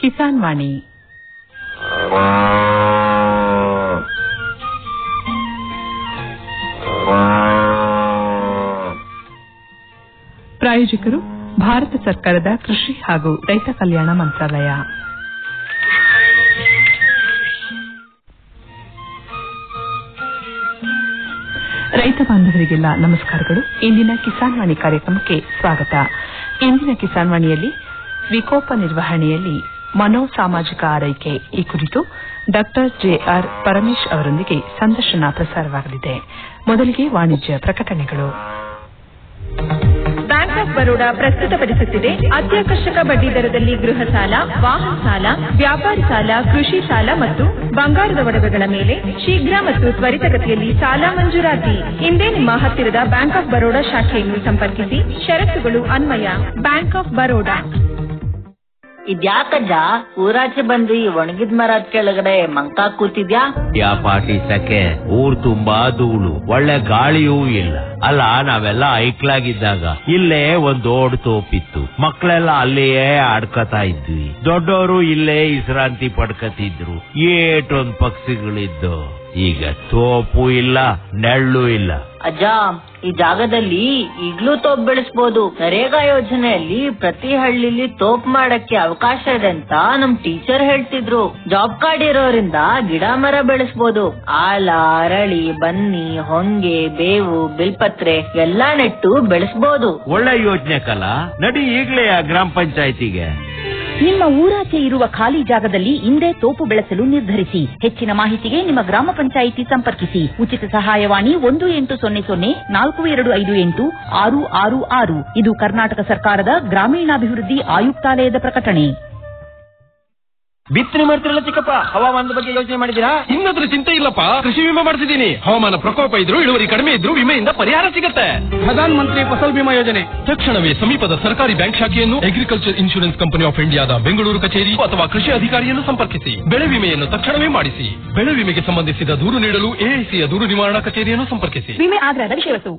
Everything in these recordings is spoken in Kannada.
ಕಿಸಾನ್ ವಾಣಿ ಪ್ರಾಯೋಜಕರು ಭಾರತ ಸರ್ಕಾರದ ಕೃಷಿ ಹಾಗೂ ರೈತ ಕಲ್ಯಾಣ ಮಂತ್ರಾಲಯ ರೈತ ಬಾಂಧವರಿಗೆಲ್ಲ ನಮಸ್ಕಾರಗಳು ಇಂದಿನ ಕಿಸಾನ್ ವಾಣಿ ಕಾರ್ಯಕ್ರಮಕ್ಕೆ ಸ್ವಾಗತ ಇಂದಿನ ಕಿಸಾನ್ ವಾಣಿಯಲ್ಲಿ ವಿಕೋಪ ನಿರ್ವಹಣೆಯಲ್ಲಿ ಮನೋಸಾಮಾಜಿಕ ಆರೈಕೆ ಈ ಕುರಿತು ಡಾಕ್ಟರ್ ಜೆಆರ್ ಪರಮೇಶ್ ಅವರೊಂದಿಗೆ ಸಂದರ್ಶನ ಪ್ರಸಾರವಾಗಲಿದೆ ಮೊದಲಿಗೆ ವಾಣಿಜ್ಯ ಪ್ರಕಟಣೆಗಳು ಬ್ಯಾಂಕ್ ಆಫ್ ಬರೋಡಾ ಪ್ರಸ್ತುತಪಡಿಸುತ್ತಿದೆ ಅತ್ಯಾಕರ್ಷಕ ಬಡ್ಡಿ ದರದಲ್ಲಿ ಗೃಹ ಸಾಲ ವಾಹನ ಸಾಲ ವ್ಯಾಪಾರಿ ಸಾಲ ಕೃಷಿ ಸಾಲ ಮತ್ತು ಬಂಗಾರದ ಒಡವೆಗಳ ಮೇಲೆ ಶೀಘ್ರ ಮತ್ತು ತ್ವರಿತಗತಿಯಲ್ಲಿ ಸಾಲ ಮಂಜೂರಾತಿ ಇಂದೇ ನಿಮ್ಮ ಹತ್ತಿರದ ಬ್ಯಾಂಕ್ ಆಫ್ ಬರೋಡಾ ಶಾಖೆಯನ್ನು ಸಂಪರ್ಕಿಸಿ ಷರತ್ತುಗಳು ಅನ್ವಯ ಬ್ಯಾಂಕ್ ಆಫ್ ಬರೋಡಾ ಇದ್ಯಾಕಜ್ಜ ಊರಾಚೆ ಬಂದು ಈ ಒಣಗಿದ ಮರದ ಕೆಳಗಡೆ ಮಂಕ ಕೂತಿದ್ಯಾ ಯಾ ಪಾಟಿ ಸಕೆ ಊರ್ ತುಂಬಾ ಧೂಳು ಒಳ್ಳೆ ಗಾಳಿಯೂ ಇಲ್ಲ ಅಲ್ಲ ನಾವೆಲ್ಲ ಐಕ್ಲಾಗಿದ್ದಾಗ ಇಲ್ಲೇ ಒಂದ್ ದೊಡ್ಡ ತೋಪಿತ್ತು ಮಕ್ಳೆಲ್ಲ ಅಲ್ಲಿಯೇ ಆಡ್ಕತಾ ಇದ್ವಿ ದೊಡ್ಡವರು ಇಲ್ಲೇ ವಿಶ್ರಾಂತಿ ಪಡ್ಕತಿದ್ರು ಏಟೊಂದ್ ಪಕ್ಷಿಗಳಿದ್ದು ಈಗ ತೋಪು ಇಲ್ಲ ನೆಳ್ಳು ಇಲ್ಲ ಅಜ್ಜ ಈ ಜಾಗದಲ್ಲಿ ಈಗ್ಲೂ ತೋಪ್ ಬೆಳೆಸ್ಬೋದು ನರೇಗಾ ಯೋಜನೆಯಲ್ಲಿ ಪ್ರತಿ ಹಳ್ಳಿಲಿ ತೋಪ್ ಮಾಡಕ್ಕೆ ಅವಕಾಶ ಇದೆ ಅಂತ ನಮ್ ಟೀಚರ್ ಹೇಳ್ತಿದ್ರು ಜಾಬ್ ಕಾರ್ಡ್ ಇರೋರಿಂದ ಗಿಡ ಮರ ಬೆಳೆಸ್ಬೋದು ಆಲ ಅರಳಿ ಬನ್ನಿ ಹೊಂಗೆ ಬೇವು ಬಿಲ್ಪತ್ರೆ ಎಲ್ಲಾ ನೆಟ್ಟು ಬೆಳೆಸ್ಬೋದು ಒಳ್ಳೆ ಯೋಚನೆ ಕಲ ನಡಿ ಈಗ್ಲೇ ಆ ಗ್ರಾಮ ಪಂಚಾಯತಿಗೆ ನಿಮ್ಮ ಊರಾಚೆ ಇರುವ ಖಾಲಿ ಜಾಗದಲ್ಲಿ ಇಂದೇ ತೋಪು ಬೆಳೆಸಲು ನಿರ್ಧರಿಸಿ ಹೆಚ್ಚಿನ ಮಾಹಿತಿಗೆ ನಿಮ್ಮ ಗ್ರಾಮ ಪಂಚಾಯಿತಿ ಸಂಪರ್ಕಿಸಿ ಉಚಿತ ಸಹಾಯವಾಣಿ ಒಂದು ಎಂಟು ಸೊನ್ನೆ ಸೊನ್ನೆ ನಾಲ್ಕು ಎರಡು ಐದು ಎಂಟು ಆರು ಆರು ಆರು ಇದು ಕರ್ನಾಟಕ ಸರ್ಕಾರದ ಗ್ರಾಮೀಣಾಭಿವೃದ್ಧಿ ಆಯುಕ್ತಾಲಯದ ಪ್ರಕಟಣೆ ಬಿತ್ತನೆ ಮಾಡ್ತಿರಲ್ಲ ಚಿಕ್ಕಪ್ಪ ಹವಾಮಾನದ ಬಗ್ಗೆ ಯೋಚನೆ ಮಾಡಿದ್ದೀರಾ ಇನ್ನದ್ರ ಚಿಂತೆ ಇಲ್ಲಪ್ಪ ಕೃಷಿ ವಿಮೆ ಮಾಡಿಸಿದೀನಿ ಹವಾಮಾನ ಪ್ರಕೋಪ ಇದ್ರು ಇಳುವರಿ ಕಡಿಮೆ ಇದ್ರು ವಿಮೆಯಿಂದ ಪರಿಹಾರ ಸಿಗುತ್ತೆ ಪ್ರಧಾನ ಮಂತ್ರಿ ಫಸಲ್ ಬಿಮಾ ಯೋಜನೆ ತಕ್ಷಣವೇ ಸಮೀಪದ ಸರ್ಕಾರಿ ಬ್ಯಾಂಕ್ ಶಾಖೆಯನ್ನು ಅಗ್ರಿಕಲ್ಚರ್ ಇನ್ಶೂರೆನ್ಸ್ ಕಂಪನಿ ಆಫ್ ಇಂಡಿಯಾದ ಬೆಂಗಳೂರು ಕಚೇರಿ ಅಥವಾ ಕೃಷಿ ಅಧಿಕಾರಿಯನ್ನು ಸಂಪರ್ಕಿಸಿ ಬೆಳೆ ವಿಮೆಯನ್ನು ತಕ್ಷಣವೇ ಮಾಡಿಸಿ ಬೆಳೆ ವಿಮೆಗೆ ಸಂಬಂಧಿಸಿದ ದೂರು ನೀಡಲು ಎಐಸಿಯ ದೂರು ನಿವಾರಣಾ ಕಚೇರಿಯನ್ನು ಸಂಪರ್ಕಿಸಿ ವಿಮೆ ಆಗ್ರಹದ ವಿಷಯವಸ್ತು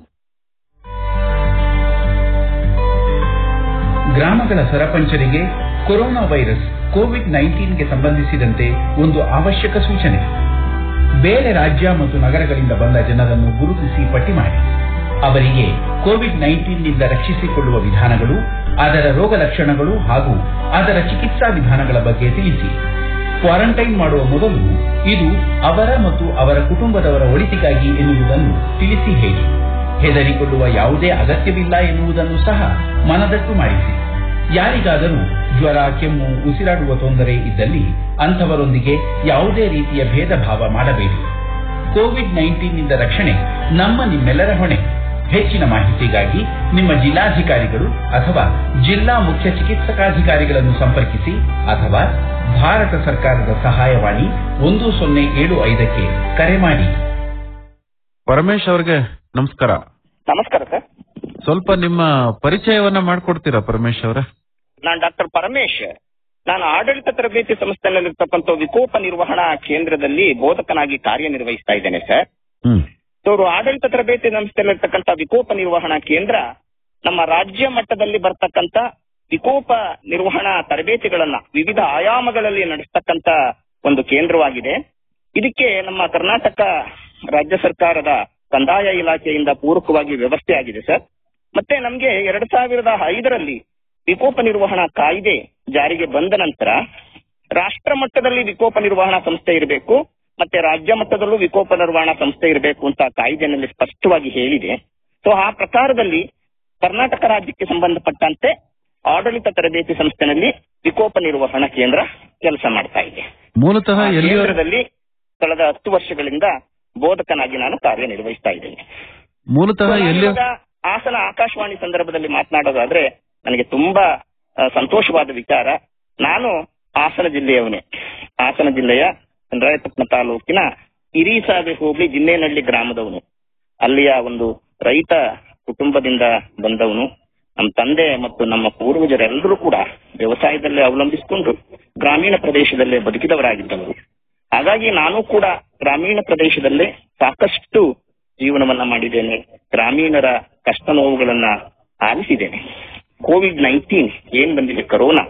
ಗ್ರಾಮಗಳ ಸರಪಂಚರಿಗೆ ಕೊರೋನಾ ವೈರಸ್ ಕೋವಿಡ್ ನೈನ್ಟೀನ್ಗೆ ಸಂಬಂಧಿಸಿದಂತೆ ಒಂದು ಅವಶ್ಯಕ ಸೂಚನೆ ಬೇರೆ ರಾಜ್ಯ ಮತ್ತು ನಗರಗಳಿಂದ ಬಂದ ಜನರನ್ನು ಗುರುತಿಸಿ ಪಟ್ಟಿ ಮಾಡಿ ಅವರಿಗೆ ಕೋವಿಡ್ ನೈನ್ಟೀನ್ನಿಂದ ರಕ್ಷಿಸಿಕೊಳ್ಳುವ ವಿಧಾನಗಳು ಅದರ ರೋಗ ಲಕ್ಷಣಗಳು ಹಾಗೂ ಅದರ ಚಿಕಿತ್ಸಾ ವಿಧಾನಗಳ ಬಗ್ಗೆ ತಿಳಿಸಿ ಕ್ವಾರಂಟೈನ್ ಮಾಡುವ ಮೊದಲು ಇದು ಅವರ ಮತ್ತು ಅವರ ಕುಟುಂಬದವರ ಒಳಿತಿಗಾಗಿ ಎನ್ನುವುದನ್ನು ತಿಳಿಸಿ ಹೇಳಿ ಹೆದರಿಕೊಳ್ಳುವ ಯಾವುದೇ ಅಗತ್ಯವಿಲ್ಲ ಎನ್ನುವುದನ್ನು ಸಹ ಮನದಟ್ಟು ಮಾಡಿಸಿ ಯಾರಿಗಾದರೂ ಜ್ವರ ಕೆಮ್ಮು ಉಸಿರಾಡುವ ತೊಂದರೆ ಇದ್ದಲ್ಲಿ ಅಂಥವರೊಂದಿಗೆ ಯಾವುದೇ ರೀತಿಯ ಭೇದ ಭಾವ ಮಾಡಬೇಡಿ ಕೋವಿಡ್ ನೈನ್ಟೀನ್ನಿಂದ ರಕ್ಷಣೆ ನಮ್ಮ ನಿಮ್ಮೆಲ್ಲರ ಹೊಣೆ ಹೆಚ್ಚಿನ ಮಾಹಿತಿಗಾಗಿ ನಿಮ್ಮ ಜಿಲ್ಲಾಧಿಕಾರಿಗಳು ಅಥವಾ ಜಿಲ್ಲಾ ಮುಖ್ಯ ಚಿಕಿತ್ಸಕಾಧಿಕಾರಿಗಳನ್ನು ಸಂಪರ್ಕಿಸಿ ಅಥವಾ ಭಾರತ ಸರ್ಕಾರದ ಸಹಾಯವಾಣಿ ಒಂದು ಸೊನ್ನೆ ಏಳು ಐದಕ್ಕೆ ಕರೆ ಮಾಡಿ ಪರಮೇಶ್ ಅವ್ರಿಗೆ ನಮಸ್ಕಾರ ನಮಸ್ಕಾರ ಸರ್ ಸ್ವಲ್ಪ ನಿಮ್ಮ ಪರಿಚಯವನ್ನ ಮಾಡ್ಕೊಡ್ತೀರಾ ಪರಮೇಶ್ ಅವರೇ ನಾನು ಡಾಕ್ಟರ್ ಪರಮೇಶ್ ನಾನು ಆಡಳಿತ ತರಬೇತಿ ಸಂಸ್ಥೆಯಲ್ಲಿರ್ತಕ್ಕಂಥ ವಿಕೋಪ ನಿರ್ವಹಣಾ ಕೇಂದ್ರದಲ್ಲಿ ಬೋಧಕನಾಗಿ ಕಾರ್ಯನಿರ್ವಹಿಸ್ತಾ ಇದ್ದೇನೆ ಸರ್ ಹ್ಮ್ ಸೊ ಆಡಳಿತ ತರಬೇತಿ ಸಂಸ್ಥೆಯಲ್ಲಿರ್ತಕ್ಕಂಥ ವಿಕೋಪ ನಿರ್ವಹಣಾ ಕೇಂದ್ರ ನಮ್ಮ ರಾಜ್ಯ ಮಟ್ಟದಲ್ಲಿ ಬರ್ತಕ್ಕಂಥ ವಿಕೋಪ ನಿರ್ವಹಣಾ ತರಬೇತಿಗಳನ್ನ ವಿವಿಧ ಆಯಾಮಗಳಲ್ಲಿ ನಡೆಸ್ತಕ್ಕಂಥ ಒಂದು ಕೇಂದ್ರವಾಗಿದೆ ಇದಕ್ಕೆ ನಮ್ಮ ಕರ್ನಾಟಕ ರಾಜ್ಯ ಸರ್ಕಾರದ ಕಂದಾಯ ಇಲಾಖೆಯಿಂದ ಪೂರಕವಾಗಿ ವ್ಯವಸ್ಥೆ ಆಗಿದೆ ಸರ್ ಮತ್ತೆ ನಮ್ಗೆ ಎರಡ್ ಸಾವಿರದ ಐದರಲ್ಲಿ ವಿಕೋಪ ನಿರ್ವಹಣಾ ಕಾಯ್ದೆ ಜಾರಿಗೆ ಬಂದ ನಂತರ ರಾಷ್ಟ್ರ ಮಟ್ಟದಲ್ಲಿ ವಿಕೋಪ ನಿರ್ವಹಣಾ ಸಂಸ್ಥೆ ಇರಬೇಕು ಮತ್ತೆ ರಾಜ್ಯ ಮಟ್ಟದಲ್ಲೂ ವಿಕೋಪ ನಿರ್ವಹಣಾ ಸಂಸ್ಥೆ ಇರಬೇಕು ಅಂತ ಕಾಯ್ದೆನಲ್ಲಿ ಸ್ಪಷ್ಟವಾಗಿ ಹೇಳಿದೆ ಸೊ ಆ ಪ್ರಕಾರದಲ್ಲಿ ಕರ್ನಾಟಕ ರಾಜ್ಯಕ್ಕೆ ಸಂಬಂಧಪಟ್ಟಂತೆ ಆಡಳಿತ ತರಬೇತಿ ಸಂಸ್ಥೆನಲ್ಲಿ ವಿಕೋಪ ನಿರ್ವಹಣಾ ಕೇಂದ್ರ ಕೆಲಸ ಮಾಡ್ತಾ ಇದೆ ಮೂಲತಃ ಆ ಎಲ್ಲಿಯ ಕೇಂದ್ರದಲ್ಲಿ ಕಳೆದ ಹತ್ತು ವರ್ಷಗಳಿಂದ ಬೋಧಕನಾಗಿ ನಾನು ಕಾರ್ಯನಿರ್ವಹಿಸ್ತಾ ಇದ್ದೇನೆ ಮೂಲತಃ ನಾನು ಎಲ್ಲಿಯ ಇವಾಗ ಹಾಸನ ಆಕಾಶವಾಣಿ ಸಂದರ್ಭದಲ್ಲಿ ಮಾತನಾಡೋದಾದ್ರೆ ನನಗೆ ತುಂಬಾ ಆ, ಸಂತೋಷವಾದ ವಿಚಾರ ನಾನು ಹಾಸನ ಜಿಲ್ಲೆಯವನೇ ಹಾಸನ ಜಿಲ್ಲೆಯ ಚನ್ನರಾಯಪಟ್ಟಣ ತಾಲೂಕಿನ ಹಿರೀಸಾಬೆ ಹೋಬಳಿ ಜಿನ್ನೇನಹಳ್ಳಿ ಗ್ರಾಮದವನು ಅಲ್ಲಿಯ ಒಂದು ರೈತ ಕುಟುಂಬದಿಂದ ಬಂದವನು ನಮ್ಮ ತಂದೆ ಮತ್ತು ನಮ್ಮ ಪೂರ್ವಜರೆಲ್ಲರೂ ಕೂಡ ವ್ಯವಸಾಯದಲ್ಲೇ ಅವಲಂಬಿಸಿಕೊಂಡು ಗ್ರಾಮೀಣ ಪ್ರದೇಶದಲ್ಲೇ ಬದುಕಿದವರಾಗಿದ್ದವರು ಹಾಗಾಗಿ ನಾನು ಕೂಡ ಗ್ರಾಮೀಣ ಪ್ರದೇಶದಲ್ಲೇ ಸಾಕಷ್ಟು ಜೀವನವನ್ನ ಮಾಡಿದ್ದೇನೆ ಗ್ರಾಮೀಣರ ಕಷ್ಟ ನೋವುಗಳನ್ನ ಆಲಿಸಿದ್ದೇನೆ ಕೋವಿಡ್ ನೈನ್ಟೀನ್ ಏನ್ ಬಂದಿದೆ ಕರೋನಾ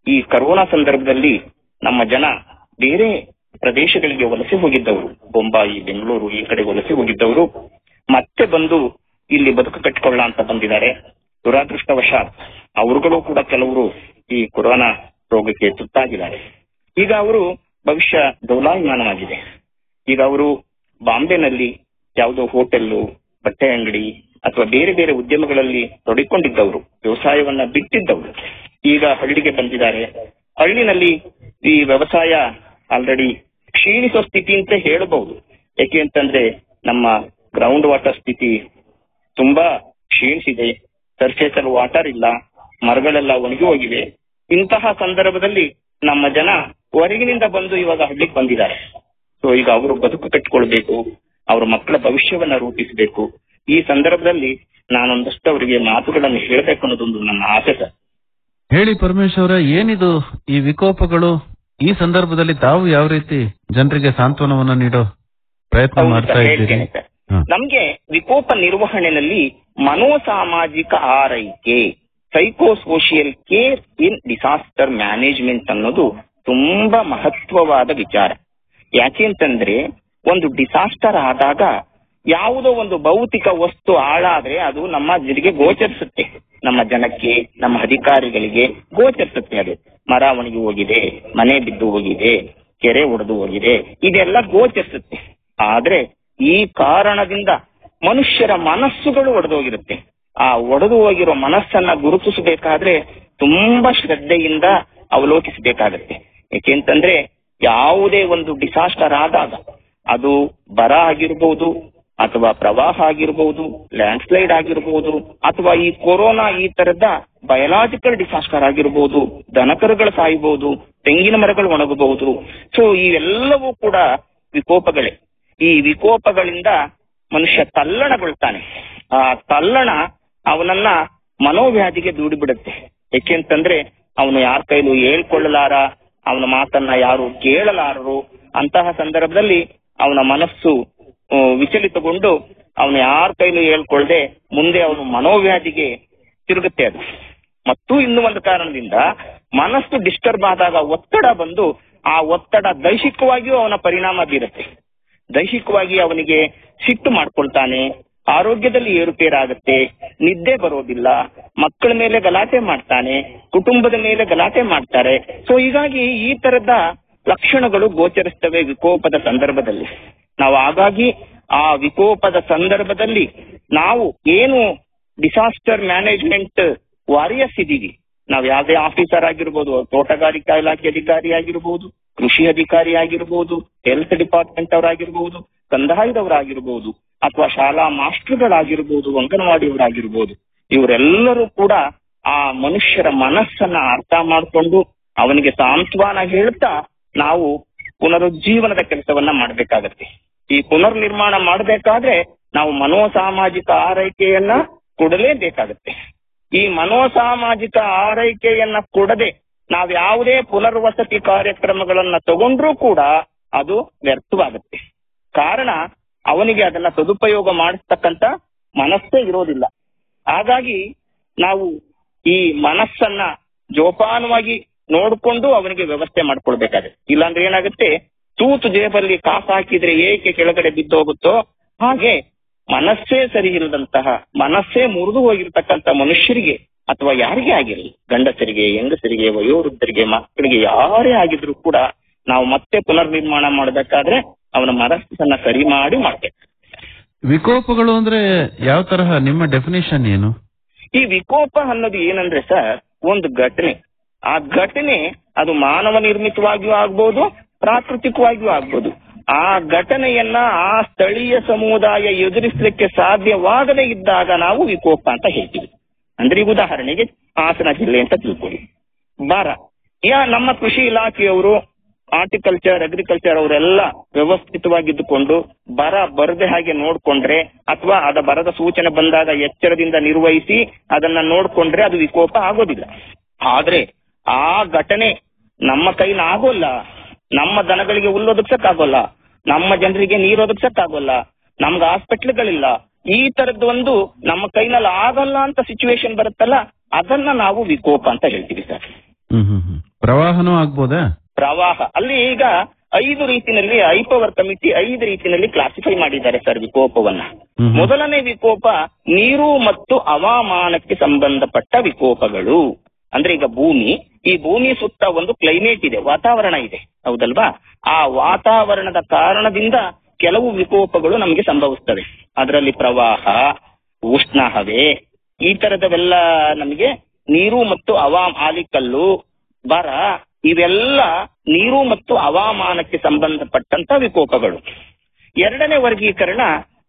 ಈ ಕರೋನಾ ಸಂದರ್ಭದಲ್ಲಿ ನಮ್ಮ ಜನ ಬೇರೆ ಪ್ರದೇಶಗಳಿಗೆ ವಲಸೆ ಹೋಗಿದ್ದವರು ಬೊಂಬಾಯಿ ಬೆಂಗಳೂರು ಈ ಕಡೆ ವಲಸೆ ಹೋಗಿದ್ದವರು ಮತ್ತೆ ಬಂದು ಇಲ್ಲಿ ಬದುಕು ಕಟ್ಟಿಕೊಳ್ಳ ಅಂತ ಬಂದಿದ್ದಾರೆ ದುರಾದೃಷ್ಟವಶಾತ್ ಅವರುಗಳು ಕೂಡ ಕೆಲವರು ಈ ಕೊರೋನಾ ರೋಗಕ್ಕೆ ತುತ್ತಾಗಿದ್ದಾರೆ ಈಗ ಅವರು ಭವಿಷ್ಯ ಡೋಲಾಯಮಾನವಾಗಿದೆ ಈಗ ಅವರು ಬಾಂಬೆನಲ್ಲಿ ಯಾವುದೋ ಹೋಟೆಲ್ಲು ಬಟ್ಟೆ ಅಂಗಡಿ ಅಥವಾ ಬೇರೆ ಬೇರೆ ಉದ್ಯಮಗಳಲ್ಲಿ ತೊಡಗಿಕೊಂಡಿದ್ದವರು ವ್ಯವಸಾಯವನ್ನ ಬಿಟ್ಟಿದ್ದವರು ಈಗ ಹಳ್ಳಿಗೆ ಬಂದಿದ್ದಾರೆ ಹಳ್ಳಿನಲ್ಲಿ ಈ ವ್ಯವಸಾಯ ಆಲ್ರೆಡಿ ಕ್ಷೀಣಿಸೋ ಸ್ಥಿತಿ ಅಂತ ಹೇಳಬಹುದು ಯಾಕೆ ಅಂತಂದ್ರೆ ನಮ್ಮ ಗ್ರೌಂಡ್ ವಾಟರ್ ಸ್ಥಿತಿ ತುಂಬಾ ಕ್ಷೀಣಿಸಿದೆ ಸರ್ಫೇಸ್ ಅಲ್ಲಿ ವಾಟರ್ ಇಲ್ಲ ಮರಗಳೆಲ್ಲ ಒಣಗಿ ಹೋಗಿವೆ ಇಂತಹ ಸಂದರ್ಭದಲ್ಲಿ ನಮ್ಮ ಜನ ಹೊರಗಿನಿಂದ ಬಂದು ಇವಾಗ ಹಳ್ಳಿಗೆ ಬಂದಿದ್ದಾರೆ ಸೊ ಈಗ ಅವರು ಬದುಕು ಕಟ್ಟಿಕೊಳ್ಬೇಕು ಅವ್ರ ಮಕ್ಕಳ ಭವಿಷ್ಯವನ್ನ ರೂಪಿಸಬೇಕು ಈ ಸಂದರ್ಭದಲ್ಲಿ ನಾನೊಂದಷ್ಟು ಅವರಿಗೆ ಮಾತುಗಳನ್ನು ಹೇಳಬೇಕು ಅನ್ನೋದೊಂದು ನನ್ನ ಆಸೆ ಸರ್ ಹೇಳಿ ಪರಮೇಶ್ ಅವರ ಏನಿದು ಈ ವಿಕೋಪಗಳು ಈ ಸಂದರ್ಭದಲ್ಲಿ ತಾವು ಯಾವ ರೀತಿ ಜನರಿಗೆ ಸಾಂತ್ವನವನ್ನ ನೀಡೋ ಪ್ರಯತ್ನ ಹೌದು ಮಾಡ್ತಾ ಸರ್, ಇದ್ದೀರಿ ಹೇಳ್ತೇನೆ ಸರ್. ನಮ್ಗೆ ವಿಕೋಪ ನಿರ್ವಹಣೆಯಲ್ಲಿ ಮನೋಸಾಮಾಜಿಕ ಆರೈಕೆ psychosocial care in disaster management ಅನ್ನೋದು ತುಂಬಾ ಮಹತ್ವವಾದ ವಿಚಾರ ಯಾಕೆ ಅಂತಂದ್ರೆ ಒಂದು ಡಿಸಾಸ್ಟರ್ ಆದಾಗ ಯಾವುದೋ ಒಂದು ಭೌತಿಕ ವಸ್ತು ಹಾಳಾದ್ರೆ ಅದು ನಮ್ಮ ಜನರಿಗೆ ಗೋಚರಿಸುತ್ತೆ ನಮ್ಮ ಜನಕ್ಕೆ ನಮ್ಮ ಅಧಿಕಾರಿಗಳಿಗೆ ಗೋಚರಿಸುತ್ತೆ ಅದು ಮರ ಒಣಗಿ ಹೋಗಿದೆ ಮನೆ ಬಿದ್ದು ಹೋಗಿದೆ ಕೆರೆ ಒಡೆದು ಹೋಗಿದೆ ಇದೆಲ್ಲ ಗೋಚರಿಸುತ್ತೆ ಆದ್ರೆ ಈ ಕಾರಣದಿಂದ ಮನುಷ್ಯರ ಮನಸ್ಸುಗಳು ಒಡೆದೋಗಿರುತ್ತೆ ಆ ಒಡೆದು ಹೋಗಿರೋ ಮನಸ್ಸನ್ನ ಗುರುತಿಸಬೇಕಾದ್ರೆ ತುಂಬಾ ಶ್ರದ್ಧೆಯಿಂದ ಅವಲೋಕಿಸಬೇಕಾಗತ್ತೆ ಯಾಕೆಂತಂದ್ರೆ ಯಾವುದೇ ಒಂದು ಡಿಸಾಸ್ಟರ್ ಆದಾಗ ಅದು ಬರ ಆಗಿರ್ಬೋದು ಅಥವಾ ಪ್ರವಾಹ ಆಗಿರ್ಬೋದು ಲ್ಯಾಂಡ್ ಸ್ಲೈಡ್ ಆಗಿರ್ಬೋದು ಅಥವಾ ಈ ಕೊರೋನಾ ಈ ತರದ ಬಯಲಾಜಿಕಲ್ ಡಿಸಾಸ್ಟರ್ ಆಗಿರ್ಬೋದು ದನಕರುಗಳು ಸಾಯ್ಬೋದು ತೆಂಗಿನ ಮರಗಳು ಒಣಗಬಹುದು ಸೊ ಇವೆಲ್ಲವೂ ಕೂಡ ವಿಕೋಪಗಳೇ ಈ ವಿಕೋಪಗಳಿಂದ ಮನುಷ್ಯ ತಲ್ಲಣಗೊಳ್ತಾನೆ ಆ ತಲ್ಲಣ ಅವನನ್ನ ಮನೋವ್ಯಾಧಿಗೆ ದೂಡಿಬಿಡುತ್ತೆ ಯಾಕೆಂತಂದ್ರೆ ಅವನು ಯಾರ ಕೈಲೂ ಹೇಳ್ಕೊಳ್ಳಲಾರ ಅವನ ಮಾತನ್ನ ಯಾರು ಕೇಳಲಾರರು ಅಂತಹ ಸಂದರ್ಭದಲ್ಲಿ ಅವನ ಮನಸ್ಸು ಆ, ವಿಚಲಿತಗೊಂಡು ಅವನು ಯಾರ ಕೈಲೂ ಹೇಳ್ಕೊಳ್ದೆ ಮುಂದೆ ಅವನು ಮನೋವ್ಯಾಧಿಗೆ ತಿರುಗುತ್ತೆ ಅದು ಮತ್ತು ಇನ್ನೂ ಒಂದು ಕಾರಣದಿಂದ ಮನಸ್ಸು ಡಿಸ್ಟರ್ಬ್ ಆದಾಗ ಒತ್ತಡ ಬಂದು ಆ ಒತ್ತಡ ದೈಹಿಕವಾಗಿಯೂ ಅವನ ಪರಿಣಾಮ ಬೀರುತ್ತೆ ದೈಹಿಕವಾಗಿ ಅವನಿಗೆ ಸಿಟ್ಟು ಮಾಡ್ಕೊಳ್ತಾನೆ ಆರೋಗ್ಯದಲ್ಲಿ ಏರುಪೇರಾಗುತ್ತೆ ನಿದ್ದೆ ಬರೋದಿಲ್ಲ ಮಕ್ಕಳ ಮೇಲೆ ಗಲಾಟೆ ಮಾಡ್ತಾನೆ ಕುಟುಂಬದ ಮೇಲೆ ಗಲಾಟೆ ಮಾಡ್ತಾರೆ ಸೊ ಹೀಗಾಗಿ ಈ ತರದ ಲಕ್ಷಣಗಳು ಗೋಚರಿಸ್ತವೆ ವಿಕೋಪದ ಸಂದರ್ಭದಲ್ಲಿ ನಾವು ಹಾಗಾಗಿ ಆ ವಿಕೋಪದ ಸಂದರ್ಭದಲ್ಲಿ ನಾವು ಏನು ಡಿಸಾಸ್ಟರ್ ಮ್ಯಾನೇಜ್ಮೆಂಟ್ ವಾರಿಯರ್ಸ್ ಇದೀವಿ ನಾವು ಯಾವುದೇ ಆಫೀಸರ್ ಆಗಿರ್ಬೋದು ತೋಟಗಾರಿಕಾ ಇಲಾಖೆ ಅಧಿಕಾರಿ ಆಗಿರ್ಬೋದು ಕೃಷಿ ಅಧಿಕಾರಿ ಆಗಿರ್ಬೋದು ಹೆಲ್ತ್ ಡಿಪಾರ್ಟ್ಮೆಂಟ್ ಅವರಾಗಿರ್ಬೋದು ಕಂದಾಯದವರಾಗಿರ್ಬೋದು ಅಥವಾ ಶಾಲಾ ಮಾಸ್ಟರ್ಗಳಾಗಿರ್ಬೋದು ಅಂಗನವಾಡಿಯವರಾಗಿರ್ಬೋದು ಇವರೆಲ್ಲರೂ ಕೂಡ ಆ ಮನುಷ್ಯರ ಮನಸ್ಸನ್ನ ಅರ್ಥ ಮಾಡಿಕೊಂಡು ಅವನಿಗೆ ಸಾಂತ್ವನ ಹೇಳ್ತಾ ನಾವು ಪುನರುಜ್ಜೀವನದ ಕೆಲಸವನ್ನ ಮಾಡಬೇಕಾಗತ್ತೆ ಈ ಪುನರ್ ನಿರ್ಮಾಣ ಮಾಡಬೇಕಾದ್ರೆ ನಾವು ಮನೋಸಾಮಾಜಿಕ ಆರೈಕೆಯನ್ನ ಕೊಡಲೇಬೇಕಾಗತ್ತೆ ಈ ಮನೋಸಾಮಾಜಿಕ ಆರೈಕೆಯನ್ನ ಕೊಡದೆ ನಾವ್ ಯಾವುದೇ ಪುನರ್ವಸತಿ ಕಾರ್ಯಕ್ರಮಗಳನ್ನ ತಗೊಂಡ್ರೂ ಕೂಡ ಅದು ವ್ಯರ್ಥವಾಗುತ್ತೆ ಕಾರಣ ಅವನಿಗೆ ಅದನ್ನ ಸದುಪಯೋಗ ಮಾಡಿಸ್ತಕ್ಕಂತ ಮನಸ್ಸೇ ಇರೋದಿಲ್ಲ ಹಾಗಾಗಿ ನಾವು ಈ ಮನಸ್ಸನ್ನ ಜೋಪಾನವಾಗಿ ನೋಡ್ಕೊಂಡು ಅವನಿಗೆ ವ್ಯವಸ್ಥೆ ಮಾಡ್ಕೊಳ್ಬೇಕಾಗುತ್ತೆ ಇಲ್ಲಾಂದ್ರೆ ಏನಾಗುತ್ತೆ ತೂತು ಜೇಬಲ್ಲಿ ಕಾಸು ಹಾಕಿದ್ರೆ ಏಕೆ ಕೆಳಗಡೆ ಬಿದ್ದೋಗುತ್ತೋ ಹಾಗೆ ಮನಸ್ಸೇ ಸರಿ ಇಲ್ಲದಂತಹ ಮನಸ್ಸೇ ಮುರಿದು ಹೋಗಿರ್ತಕ್ಕಂಥ ಮನುಷ್ಯರಿಗೆ ಅಥವಾ ಯಾರಿಗೇ ಆಗಿರಲಿ ಗಂಡಸರಿಗೆ ಹೆಂಗಸರಿಗೆ ವಯೋವೃದ್ಧರಿಗೆ ಮಕ್ಕಳಿಗೆ ಯಾರೇ ಆಗಿದ್ರು ಕೂಡ ನಾವು ಮತ್ತೆ ಪುನರ್ ನಿರ್ಮಾಣ ಮಾಡಬೇಕಾದ್ರೆ ಅವನ ಮನಸ್ಸನ್ನ ಸರಿ ಮಾಡಿ ಮಾಡ್ಬೇಕು ವಿಕೋಪಗಳು ಅಂದ್ರೆ ಯಾವ ತರಹ ನಿಮ್ಮ ಡೆಫಿನೇಷನ್ ಏನು ಈ ವಿಕೋಪ ಅನ್ನೋದು ಏನಂದ್ರೆ ಸರ್ ಒಂದು ಘಟನೆ ಆ ಘಟನೆ ಅದು ಮಾನವ ನಿರ್ಮಿತವಾಗಿಯೂ ಆಗ್ಬೋದು ಪ್ರಾಕೃತಿಕವಾಗಿಯೂ ಆಗ್ಬೋದು ಆ ಘಟನೆಯನ್ನ ಆ ಸ್ಥಳೀಯ ಸಮುದಾಯ ಎದುರಿಸಲಿಕ್ಕೆ ಸಾಧ್ಯವಾಗದೇ ಇದ್ದಾಗ ನಾವು ವಿಕೋಪ ಅಂತ ಹೇಳ್ತೀವಿ ಅಂದ್ರೆ ಈಗ ಉದಾಹರಣೆಗೆ ಹಾಸನ ಜಿಲ್ಲೆ ಅಂತ ತಿಳ್ಕೊಳ್ಳಿ ಬರ ಯಾ ನಮ್ಮ ಕೃಷಿ ಇಲಾಖೆಯವರು ಹಾರ್ಟಿಕಲ್ಚರ್ ಅಗ್ರಿಕಲ್ಚರ್ ಅವರೆಲ್ಲ ವ್ಯವಸ್ಥಿತವಾಗಿದ್ದುಕೊಂಡು ಬರ ಬರದೆ ಹಾಗೆ ನೋಡ್ಕೊಂಡ್ರೆ ಅಥವಾ ಅದ ಬರದ ಸೂಚನೆ ಬಂದಾಗ ಎಚ್ಚರದಿಂದ ನಿರ್ವಹಿಸಿ ಅದನ್ನ ನೋಡ್ಕೊಂಡ್ರೆ ಅದು ವಿಕೋಪ ಆಗೋದಿಲ್ಲ ಆದ್ರೆ ಆ ಘಟನೆ ನಮ್ಮ ಕೈನ ಆಗೋಲ್ಲ ನಮ್ಮ ದನಗಳಿಗೆ ಹುಲ್ಲು ಒದಗ್ಸಕ್ಕಾಗೋಲ್ಲ ನಮ್ಮ ಜನರಿಗೆ ನೀರು ಒದಗ್ಸಕ್ಕಾಗೋಲ್ಲ ನಮ್ಗೆ ಹಾಸ್ಪಿಟ್ಲ್ಗಳಿಲ್ಲ ಈ ತರದ್ದು ಒಂದು ನಮ್ಮ ಕೈನಲ್ಲಿ ಆಗಲ್ಲ ಅಂತ ಸಿಚುವೇಶನ್ ಬರುತ್ತಲ್ಲ ಅದನ್ನ ನಾವು ವಿಕೋಪ ಅಂತ ಹೇಳ್ತೀವಿ ಸರ್ ಹ್ಮ್ ಹ್ಮ್ ಹ್ಮ್ ಪ್ರವಾಹನೂ ಆಗ್ಬೋದಾ ಪ್ರವಾಹ ಅಲ್ಲಿ ಈಗ ಐದು ರೀತಿನಲ್ಲಿ ಐಪವರ್ ಕಮಿಟಿ ಐದು ರೀತಿಯಲ್ಲಿ ಕ್ಲಾಸಿಫೈ ಮಾಡಿದ್ದಾರೆ ಸರ್ ವಿಕೋಪವನ್ನ ಹ್ಮ್. ಮೊದಲನೇ ವಿಕೋಪ ನೀರು ಮತ್ತು ಹವಾಮಾನಕ್ಕೆ ಸಂಬಂಧಪಟ್ಟ ವಿಕೋಪಗಳು ಅಂದ್ರೆ ಈಗ ಭೂಮಿ ಈ ಭೂಮಿ ಸುತ್ತ ಒಂದು ಕ್ಲೈಮೇಟ್ ಇದೆ ವಾತಾವರಣ ಇದೆ ಹೌದಲ್ವಾ ಆ ವಾತಾವರಣದ ಕಾರಣದಿಂದ ಕೆಲವು ವಿಕೋಪಗಳು ನಮಗೆ ಸಂಭವಿಸ್ತವೆ ಅದರಲ್ಲಿ ಪ್ರವಾಹ ಉಷ್ಣ ಹವೆ ಈ ತರದವೆಲ್ಲ ನಮಗೆ ನೀರು ಮತ್ತು ಹವಾ ಆಲಿಕಲ್ಲು ಬರ ಇವೆಲ್ಲ ನೀರು ಮತ್ತು ಹವಾಮಾನಕ್ಕೆ ಸಂಬಂಧಪಟ್ಟಂತ ವಿಕೋಪಗಳು ಎರಡನೇ ವರ್ಗೀಕರಣ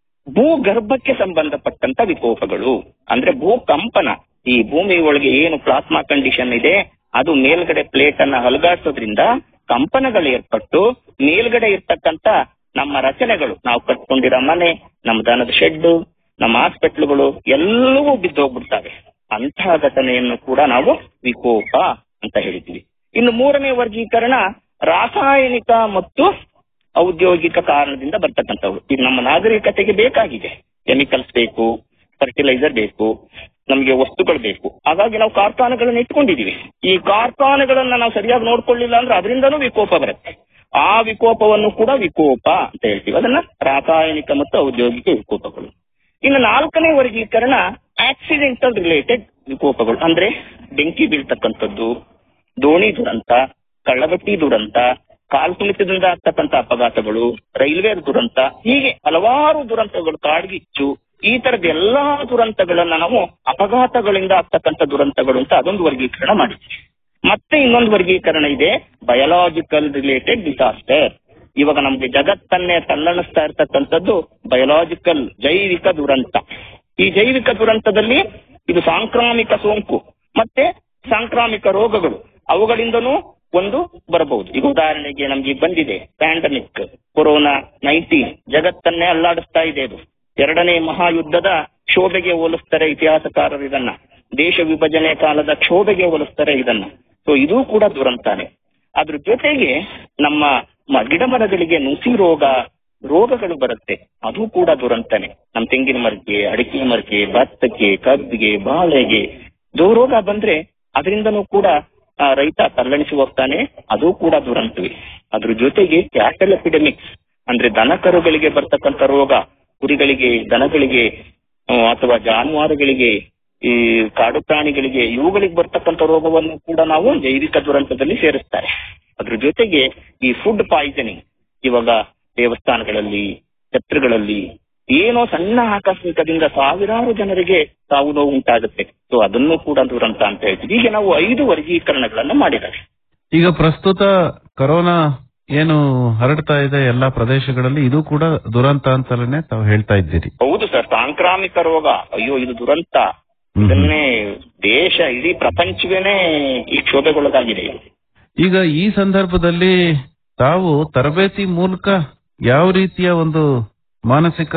ಭೂಗರ್ಭಕ್ಕೆ ಸಂಬಂಧಪಟ್ಟಂತ ವಿಕೋಪಗಳು ಅಂದ್ರೆ ಭೂಕಂಪನ ಈ ಭೂಮಿ ಒಳಗೆ ಏನು ಪ್ಲಾಸ್ಮಾ ಕಂಡೀಷನ್ ಇದೆ ಅದು ಮೇಲ್ಗಡೆ ಪ್ಲೇಟ್ ಅನ್ನ ಹಲಗಾಡ್ಸೋದ್ರಿಂದ ಕಂಪನಗಳು ಏರ್ಪಟ್ಟು ಮೇಲ್ಗಡೆ ಇರ್ತಕ್ಕಂತ ನಮ್ಮ ರಚನೆಗಳು ನಾವು ಕಟ್ಕೊಂಡಿರೋ ಮನೆ ನಮ್ಮ ದನದ ಶೆಡ್ ನಮ್ಮ ಹಾಸ್ಪಿಟ್ಲ್ಗಳು ಎಲ್ಲವೂ ಬಿದ್ದೋಗ್ಬಿಡ್ತವೆ ಅಂತಹ ಘಟನೆಯನ್ನು ಕೂಡ ನಾವು ವಿಕೋಪ ಅಂತ ಹೇಳ್ತೀವಿ ಇನ್ನು ಮೂರನೇ ವರ್ಗೀಕರಣ ರಾಸಾಯನಿಕ ಮತ್ತು ಔದ್ಯೋಗಿಕ ಕಾರಣದಿಂದ ಬರ್ತಕ್ಕಂಥವು ಇದು ನಮ್ಮ ನಾಗರಿಕತೆಗೆ ಬೇಕಾಗಿದೆ ಕೆಮಿಕಲ್ಸ್ ಬೇಕು ಫರ್ಟಿಲೈಸರ್ ಬೇಕು ನಮಗೆ ವಸ್ತುಗಳು ಬೇಕು ಹಾಗಾಗಿ ನಾವು ಕಾರ್ಖಾನೆಗಳನ್ನ ಇಟ್ಕೊಂಡಿದೀವಿ ಈ ಕಾರ್ಖಾನೆಗಳನ್ನ ನಾವು ಸರಿಯಾಗಿ ನೋಡ್ಕೊಳ್ಳಿಲ್ಲ ಅಂದ್ರೆ ಅದರಿಂದನೂ ವಿಕೋಪ ಬರುತ್ತೆ ಆ ವಿಕೋಪವನ್ನು ಕೂಡ ವಿಕೋಪ ಅಂತ ಹೇಳ್ತೀವಿ ಅದನ್ನ ರಾಸಾಯನಿಕ ಮತ್ತು ಔದ್ಯೋಗಿಕ ವಿಕೋಪಗಳು ಇನ್ನು ನಾಲ್ಕನೇ ವರ್ಗೀಕರಣ ಆಕ್ಸಿಡೆಂಟಲ್ ರಿಲೇಟೆಡ್ ವಿಕೋಪಗಳು ಅಂದ್ರೆ ಬೆಂಕಿ ಬೀಳ್ತಕ್ಕಂಥದ್ದು ದೋಣಿ ದುರಂತ ಕಳ್ಳಬಟ್ಟಿ ದುರಂತ ಕಾಲ್ತುಳಿತದಿಂದ ಆಗ್ತಕ್ಕಂಥ ಅಪಘಾತಗಳು ರೈಲ್ವೆ ದುರಂತ ಹೀಗೆ ಹಲವಾರು ದುರಂತಗಳು ಕಾಡ್ಗಿಚ್ಚು ಈ ತರದ ಎಲ್ಲಾ ದುರಂತಗಳನ್ನ ನಾವು ಅಪಘಾತಗಳಿಂದ ಆಗ್ತಕ್ಕಂಥ ದುರಂತಗಳು ಅಂತ ಅದೊಂದು ವರ್ಗೀಕರಣ ಮಾಡಿದ್ವಿ ಮತ್ತೆ ಇನ್ನೊಂದು ವರ್ಗೀಕರಣ ಇದೆ ಬಯಲಾಜಿಕಲ್ ರಿಲೇಟೆಡ್ ಡಿಸಾಸ್ಟರ್ ಇವಾಗ ನಮ್ಗೆ ಜಗತ್ತನ್ನೇ ತಲ್ಲಣಿಸ್ತಾ ಇರ್ತಕ್ಕಂಥದ್ದು ಬಯಲಾಜಿಕಲ್ ಜೈವಿಕ ದುರಂತ ಈ ಜೈವಿಕ ದುರಂತದಲ್ಲಿ ಇದು ಸಾಂಕ್ರಾಮಿಕ ಸೋಂಕು ಮತ್ತೆ ಸಾಂಕ್ರಾಮಿಕ ರೋಗಗಳು ಅವುಗಳಿಂದನೂ ಒಂದು ಬರಬಹುದು ಈಗ ಉದಾಹರಣೆಗೆ ನಮ್ಗೆ ಈಗ ಬಂದಿದೆ ಪ್ಯಾಂಡಮಿಕ್ ಕೊರೋನಾ ನೈನ್ಟೀನ್ ಜಗತ್ತನ್ನೇ ಅಲ್ಲಾಡಿಸ್ತಾ ಇದೆ ಇದು ಎರಡನೇ ಮಹಾಯುದ್ಧದ ಶೋಭೆಗೆ ಹೋಲಿಸ್ತಾರೆ ಇತಿಹಾಸಕಾರರು ಇದನ್ನ ದೇಶ ವಿಭಜನೆ ಕಾಲದ ಕ್ಷೋಭೆಗೆ ಹೋಲಿಸ್ತಾರೆ ಇದನ್ನ ಸೊ ಇದು ಕೂಡ ದುರಂತಾನೆ ಅದ್ರ ಜೊತೆಗೆ ನಮ್ಮ ಮ- ಗಿಡಮರಗಳಿಗೆ ನುಸಿ ರೋಗ ರೋಗಗಳು ಬರುತ್ತೆ ಅದು ಕೂಡ ದುರಂತನೆ ನಮ್ಮ ತೆಂಗಿನ ಮರಕ್ಕೆ ಅಡಿಕೆ ಮರಕ್ಕೆ ಭತ್ತಕ್ಕೆ ಕಬ್ಬಿಗೆ ಬಾಳೆಗೆ ಇದು ರೋಗ ಬಂದ್ರೆ ಅದರಿಂದನೂ ಕೂಡ ಆ, ರೈತ ತಲ್ಲಣಿಸಿ ಹೋಗ್ತಾನೆ ಅದು ಕೂಡ ದುರಂತವೇ ಅದ್ರ ಜೊತೆಗೆ ಕ್ಯಾಟಲ್ ಎಪಿಡೆಮಿಕ್ಸ್ ಅಂದ್ರೆ ದನ ಕರುಗಳಿಗೆ ಬರ್ತಕ್ಕಂಥ ರೋಗ ಕುರಿಗಳಿಗೆ ದನಗಳಿಗೆ ಆ, ಅಥವಾ ಜಾನುವಾರುಗಳಿಗೆ ಈ ಕಾಡು ಪ್ರಾಣಿಗಳಿಗೆ ಇವುಗಳಿಗೆ ಬರ್ತಕ್ಕಂಥ ರೋಗವನ್ನು ಕೂಡ ನಾವು ಜೈವಿಕ ದುರಂತದಲ್ಲಿ ಸೇರಿಸ್ತಾರೆ ಅದ್ರ ಜೊತೆಗೆ ಈ ಫುಡ್ ಪಾಯ್ಸನಿಂಗ್ ಇವಾಗ ದೇವಸ್ಥಾನಗಳಲ್ಲಿ ಛತ್ರಗಳಲ್ಲಿ ಏನೋ ಸಣ್ಣ ಆಕಸ್ಮಿಕದಿಂದ ಸಾವಿರಾರು ಜನರಿಗೆ ಸಾವು ನೋವು ಉಂಟಾಗುತ್ತೆ ಸೊ ಅದನ್ನು ಕೂಡ ದುರಂತ ಅಂತ ಹೇಳ್ತೀವಿ ಹೀಗೆ ನಾವು ಐದು ವರ್ಗೀಕರಣಗಳನ್ನ ಮಾಡಿದ್ದಾರೆ ಈಗ ಪ್ರಸ್ತುತ ಕೊರೋನಾ ಏನು ಹರಡ್ತಾ ಇದೆ ಎಲ್ಲಾ ಪ್ರದೇಶಗಳಲ್ಲಿ ಇದು ಕೂಡ ದುರಂತ ಅಂತಲೇ ತಾವು ಹೇಳ್ತಾ ಇದ್ದೀರಿ ಹೌದು ಸರ್ ಸಾಂಕ್ರಾಮಿಕ ರೋಗ ಅಯ್ಯೋ ಇದು ದುರಂತ ಇದನ್ನೇ ದೇಶ ಇಡೀ ಪ್ರಪಂಚವೇನೆ ಈ ಕ್ಷೋಭೆಗೊಳಗಾಗಿದೆ ಇದು. ಈಗ ಈ ಸಂದರ್ಭದಲ್ಲಿ ತಾವು ತರಬೇತಿ ಮೂಲಕ ಯಾವ ರೀತಿಯ ಒಂದು ಮಾನಸಿಕ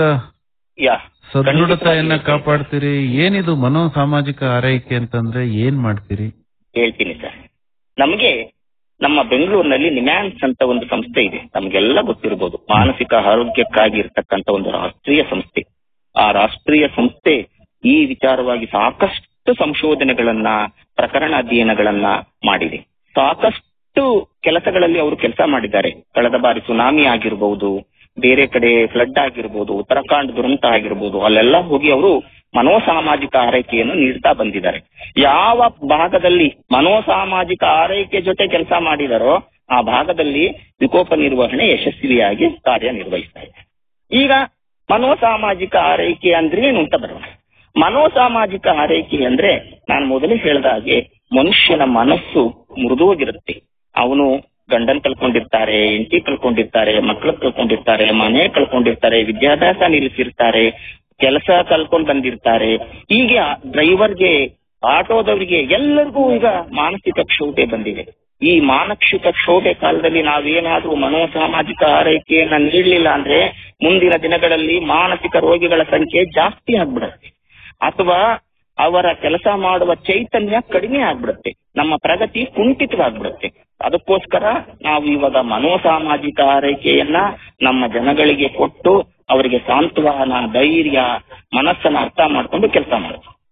ಯಾ ಸದೃಢತೆಯನ್ನ ಕಾಪಾಡ್ತೀರಿ ಏನಿದು ಮನೋ ಸಾಮಾಜಿಕ ಆರೈಕೆ ಅಂತಂದ್ರೆ ಏನ್ ಮಾಡ್ತೀರಿ ಹೇಳ್ತೀನಿ ಸರ್ ನಮಗೆ ನಮ್ಮ ಬೆಂಗಳೂರಿನಲ್ಲಿ ನಿಮ್ಯಾನ್ಸ್ ಅಂತ ಒಂದು ಸಂಸ್ಥೆ ಇದೆ ನಮ್ಗೆಲ್ಲ ಗೊತ್ತಿರಬಹುದು ಮಾನಸಿಕ ಆರೋಗ್ಯಕ್ಕಾಗಿ ಇರ್ತಕ್ಕಂಥ ಒಂದು ರಾಷ್ಟ್ರೀಯ ಸಂಸ್ಥೆ ಆ ರಾಷ್ಟ್ರೀಯ ಸಂಸ್ಥೆ ಈ ವಿಚಾರವಾಗಿ ಸಾಕಷ್ಟು ಸಂಶೋಧನೆಗಳನ್ನ ಪ್ರಕರಣ ಅಧ್ಯಯನಗಳನ್ನ ಮಾಡಿದೆ ಸಾಕಷ್ಟು ಕೆಲಸಗಳಲ್ಲಿ ಅವರು ಕೆಲಸ ಮಾಡಿದ್ದಾರೆ ಕಳೆದ ಬಾರಿ ಸುನಾಮಿ ಆಗಿರಬಹುದು ಬೇರೆ ಕಡೆ ಫ್ಲಡ್ ಆಗಿರ್ಬೋದು ಉತ್ತರಾಖಂಡ್ ದುರಂತ ಆಗಿರ್ಬೋದು ಅಲ್ಲೆಲ್ಲ ಹೋಗಿ ಅವರು ಮನೋಸಾಮಾಜಿಕ ಆರೈಕೆಯನ್ನು ನೀಡ್ತಾ ಬಂದಿದ್ದಾರೆ ಯಾವ ಭಾಗದಲ್ಲಿ ಮನೋಸಾಮಾಜಿಕ ಆರೈಕೆ ಜೊತೆ ಕೆಲಸ ಮಾಡಿದಾರೋ ಆ ಭಾಗದಲ್ಲಿ ವಿಕೋಪ ನಿರ್ವಹಣೆ ಯಶಸ್ವಿಯಾಗಿ ಕಾರ್ಯನಿರ್ವಹಿಸ್ತಾ ಇದೆ ಈಗ ಮನೋಸಾಮಾಜಿಕ ಆರೈಕೆ ಅಂದ್ರೆ ಏನು ಅಂತ ಬರೋಣ ಮನೋಸಾಮಾಜಿಕ ಆರೈಕೆ ಅಂದ್ರೆ ನಾನು ಮೊದಲೇ ಹೇಳ್ದ ಹಾಗೆ ಮನುಷ್ಯನ ಮನಸ್ಸು ಮೃದುವಾಗಿರುತ್ತೆ ಅವನು ಗಂಡನ್ ಕಳ್ಕೊಂಡಿರ್ತಾರೆ ಹೆಂಡತಿ ಕಳ್ಕೊಂಡಿರ್ತಾರೆ ಮಕ್ಕಳು ಕಳ್ಕೊಂಡಿರ್ತಾರೆ ಮನೆ ಕಳ್ಕೊಂಡಿರ್ತಾರೆ ವಿದ್ಯಾಭ್ಯಾಸ ನಿಲ್ಲಿಸಿರ್ತಾರೆ ಕೆಲಸ ಕಳ್ಕೊಂಡ್ ಬಂದಿರ್ತಾರೆ ಹೀಗೆ ಡ್ರೈವರ್ಗೆ ಆಟೋದವರಿಗೆ ಎಲ್ಲರಿಗೂ ಈಗ ಮಾನಸಿಕ ಕ್ಷೋಭೆ ಬಂದಿದೆ ಈ ಮಾನಸಿಕ ಕ್ಷೋಭೆ ಕಾಲದಲ್ಲಿ ನಾವೇನಾದ್ರೂ ಮನೋಸಾಮಾಜಿಕ ಆರೈಕೆಯನ್ನ ನೀಡಲಿಲ್ಲ ಅಂದ್ರೆ ಮುಂದಿನ ದಿನಗಳಲ್ಲಿ ಮಾನಸಿಕ ರೋಗಿಗಳ ಸಂಖ್ಯೆ ಜಾಸ್ತಿ ಆಗ್ಬಿಡುತ್ತೆ ಅಥವಾ ಅವರ ಕೆಲಸ ಮಾಡುವ ಚೈತನ್ಯ ಕಡಿಮೆ ಆಗ್ಬಿಡುತ್ತೆ ನಮ್ಮ ಪ್ರಗತಿ ಕುಂಠಿತವಾಗ್ಬಿಡುತ್ತೆ ಅದಕ್ಕೋಸ್ಕರ ನಾವು ಇವಾಗ ಮನೋಸಾಮಾಜಿಕ ಆರೈಕೆಯನ್ನ ನಮ್ಮ ಜನಗಳಿಗೆ ಕೊಟ್ಟು ಅವರಿಗೆ ಸಾಂತ್ವನ ಧೈರ್ಯ ಮನಸ್ಸನ್ನ ಅರ್ಥ ಮಾಡ್ಕೊಂಡು ಕೆಲಸ ಮಾಡೋದು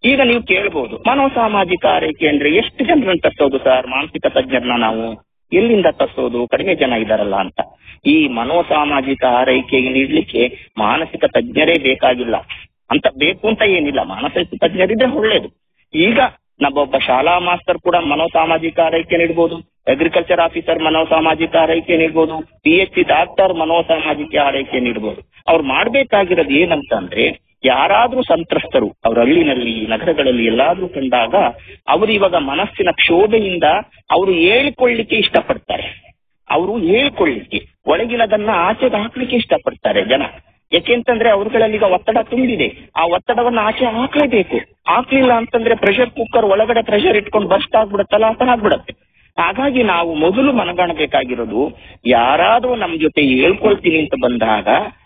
ಈಗ ನೀವು ಕೇಳ್ಬೋದು ಮನೋಸಾಮಾಜಿಕ ಆರೈಕೆ ಅಂದ್ರೆ ಎಷ್ಟು ಜನರನ್ನ ತರ್ಸೋದು ಸರ್ ಮಾನಸಿಕ ತಜ್ಞರನ್ನ ನಾವು ಎಲ್ಲಿಂದ ತರ್ಸೋದು ಕಡಿಮೆ ಜನ ಇದಾರಲ್ಲ ಅಂತ ಈ ಮನೋಸಾಮಾಜಿಕ ಆರೈಕೆಗೆ ನೀಡ್ಲಿಕ್ಕೆ ಮಾನಸಿಕ ತಜ್ಞರೇ ಬೇಕಾಗಿಲ್ಲ ಅಂತ ಬೇಕು ಅಂತ ಏನಿಲ್ಲ ಮಾನಸಿಕ ತಜ್ಞರಿದ್ರೆ ಒಳ್ಳೇದು ಈಗ ನಮ್ಮೊಬ್ಬ ಶಾಲಾ ಮಾಸ್ತರ್ ಕೂಡ ಮನೋಸಾಮಾಜಿಕ ಆರೈಕೆ ನೀಡ್ಬೋದು ಅಗ್ರಿಕಲ್ಚರ್ ಆಫೀಸರ್ ಮನೋಸಾಮಾಜಿಕ ಆರೈಕೆ ನೀಡ್ಬೋದು ಪಿ ಎಚ್ ಸಿ ಡಾಕ್ಟರ್ ಮನೋಸಾಮಾಜಿಕ ಆರೈಕೆ ನೀಡ್ಬೋದು ಅವ್ರು ಮಾಡ್ಬೇಕಾಗಿರೋದು ಏನಂತಂದ್ರೆ ಯಾರಾದ್ರೂ ಸಂತ್ರಸ್ತರು ಅವ್ರ ಹಳ್ಳಿನಲ್ಲಿ ನಗರಗಳಲ್ಲಿ ಎಲ್ಲಾದ್ರೂ ಕಂಡಾಗ ಅವರು ಇವಾಗ ಮನಸ್ಸಿನ ಕ್ಷೋಭೆಯಿಂದ ಅವರು ಹೇಳಿಕೊಳ್ಳಿಕ್ಕೆ ಇಷ್ಟಪಡ್ತಾರೆ ಅವರು ಹೇಳ್ಕೊಳ್ಳಿಕ್ಕೆ ಒಳಗಿನದನ್ನ ಆಚೆಗೆ ಹಾಕ್ಲಿಕ್ಕೆ ಇಷ್ಟಪಡ್ತಾರೆ ಜನ ಯಾಕೆಂತಂದ್ರೆ ಅವ್ರುಗಳಲ್ಲಿ ಈಗ ಒತ್ತಡ ತುಂಬಿದೆ ಆ ಒತ್ತಡವನ್ನ ಆಚೆ ಹಾಕ್ಲೇಬೇಕು ಹಾಕ್ಲಿಲ್ಲ ಅಂತಂದ್ರೆ ಪ್ರೆಷರ್ ಕುಕ್ಕರ್ ಒಳಗಡೆ ಪ್ರೆಷರ್ ಇಟ್ಕೊಂಡು ಬಸ್ಟ್ ಆಗ್ಬಿಡುತ್ತಲ್ಲ ಆತರ ಆಗ್ಬಿಡತ್ತೆ ಹಾಗಾಗಿ ನಾವು ಮೊದಲು ಮನಗಾಣಬೇಕಾಗಿರೋದು ಯಾರಾದ್ರೂ ನಮ್ ಜೊತೆ ಹೇಳ್ಕೊಳ್ತೀನಿ ಅಂತ ಬಂದಾಗ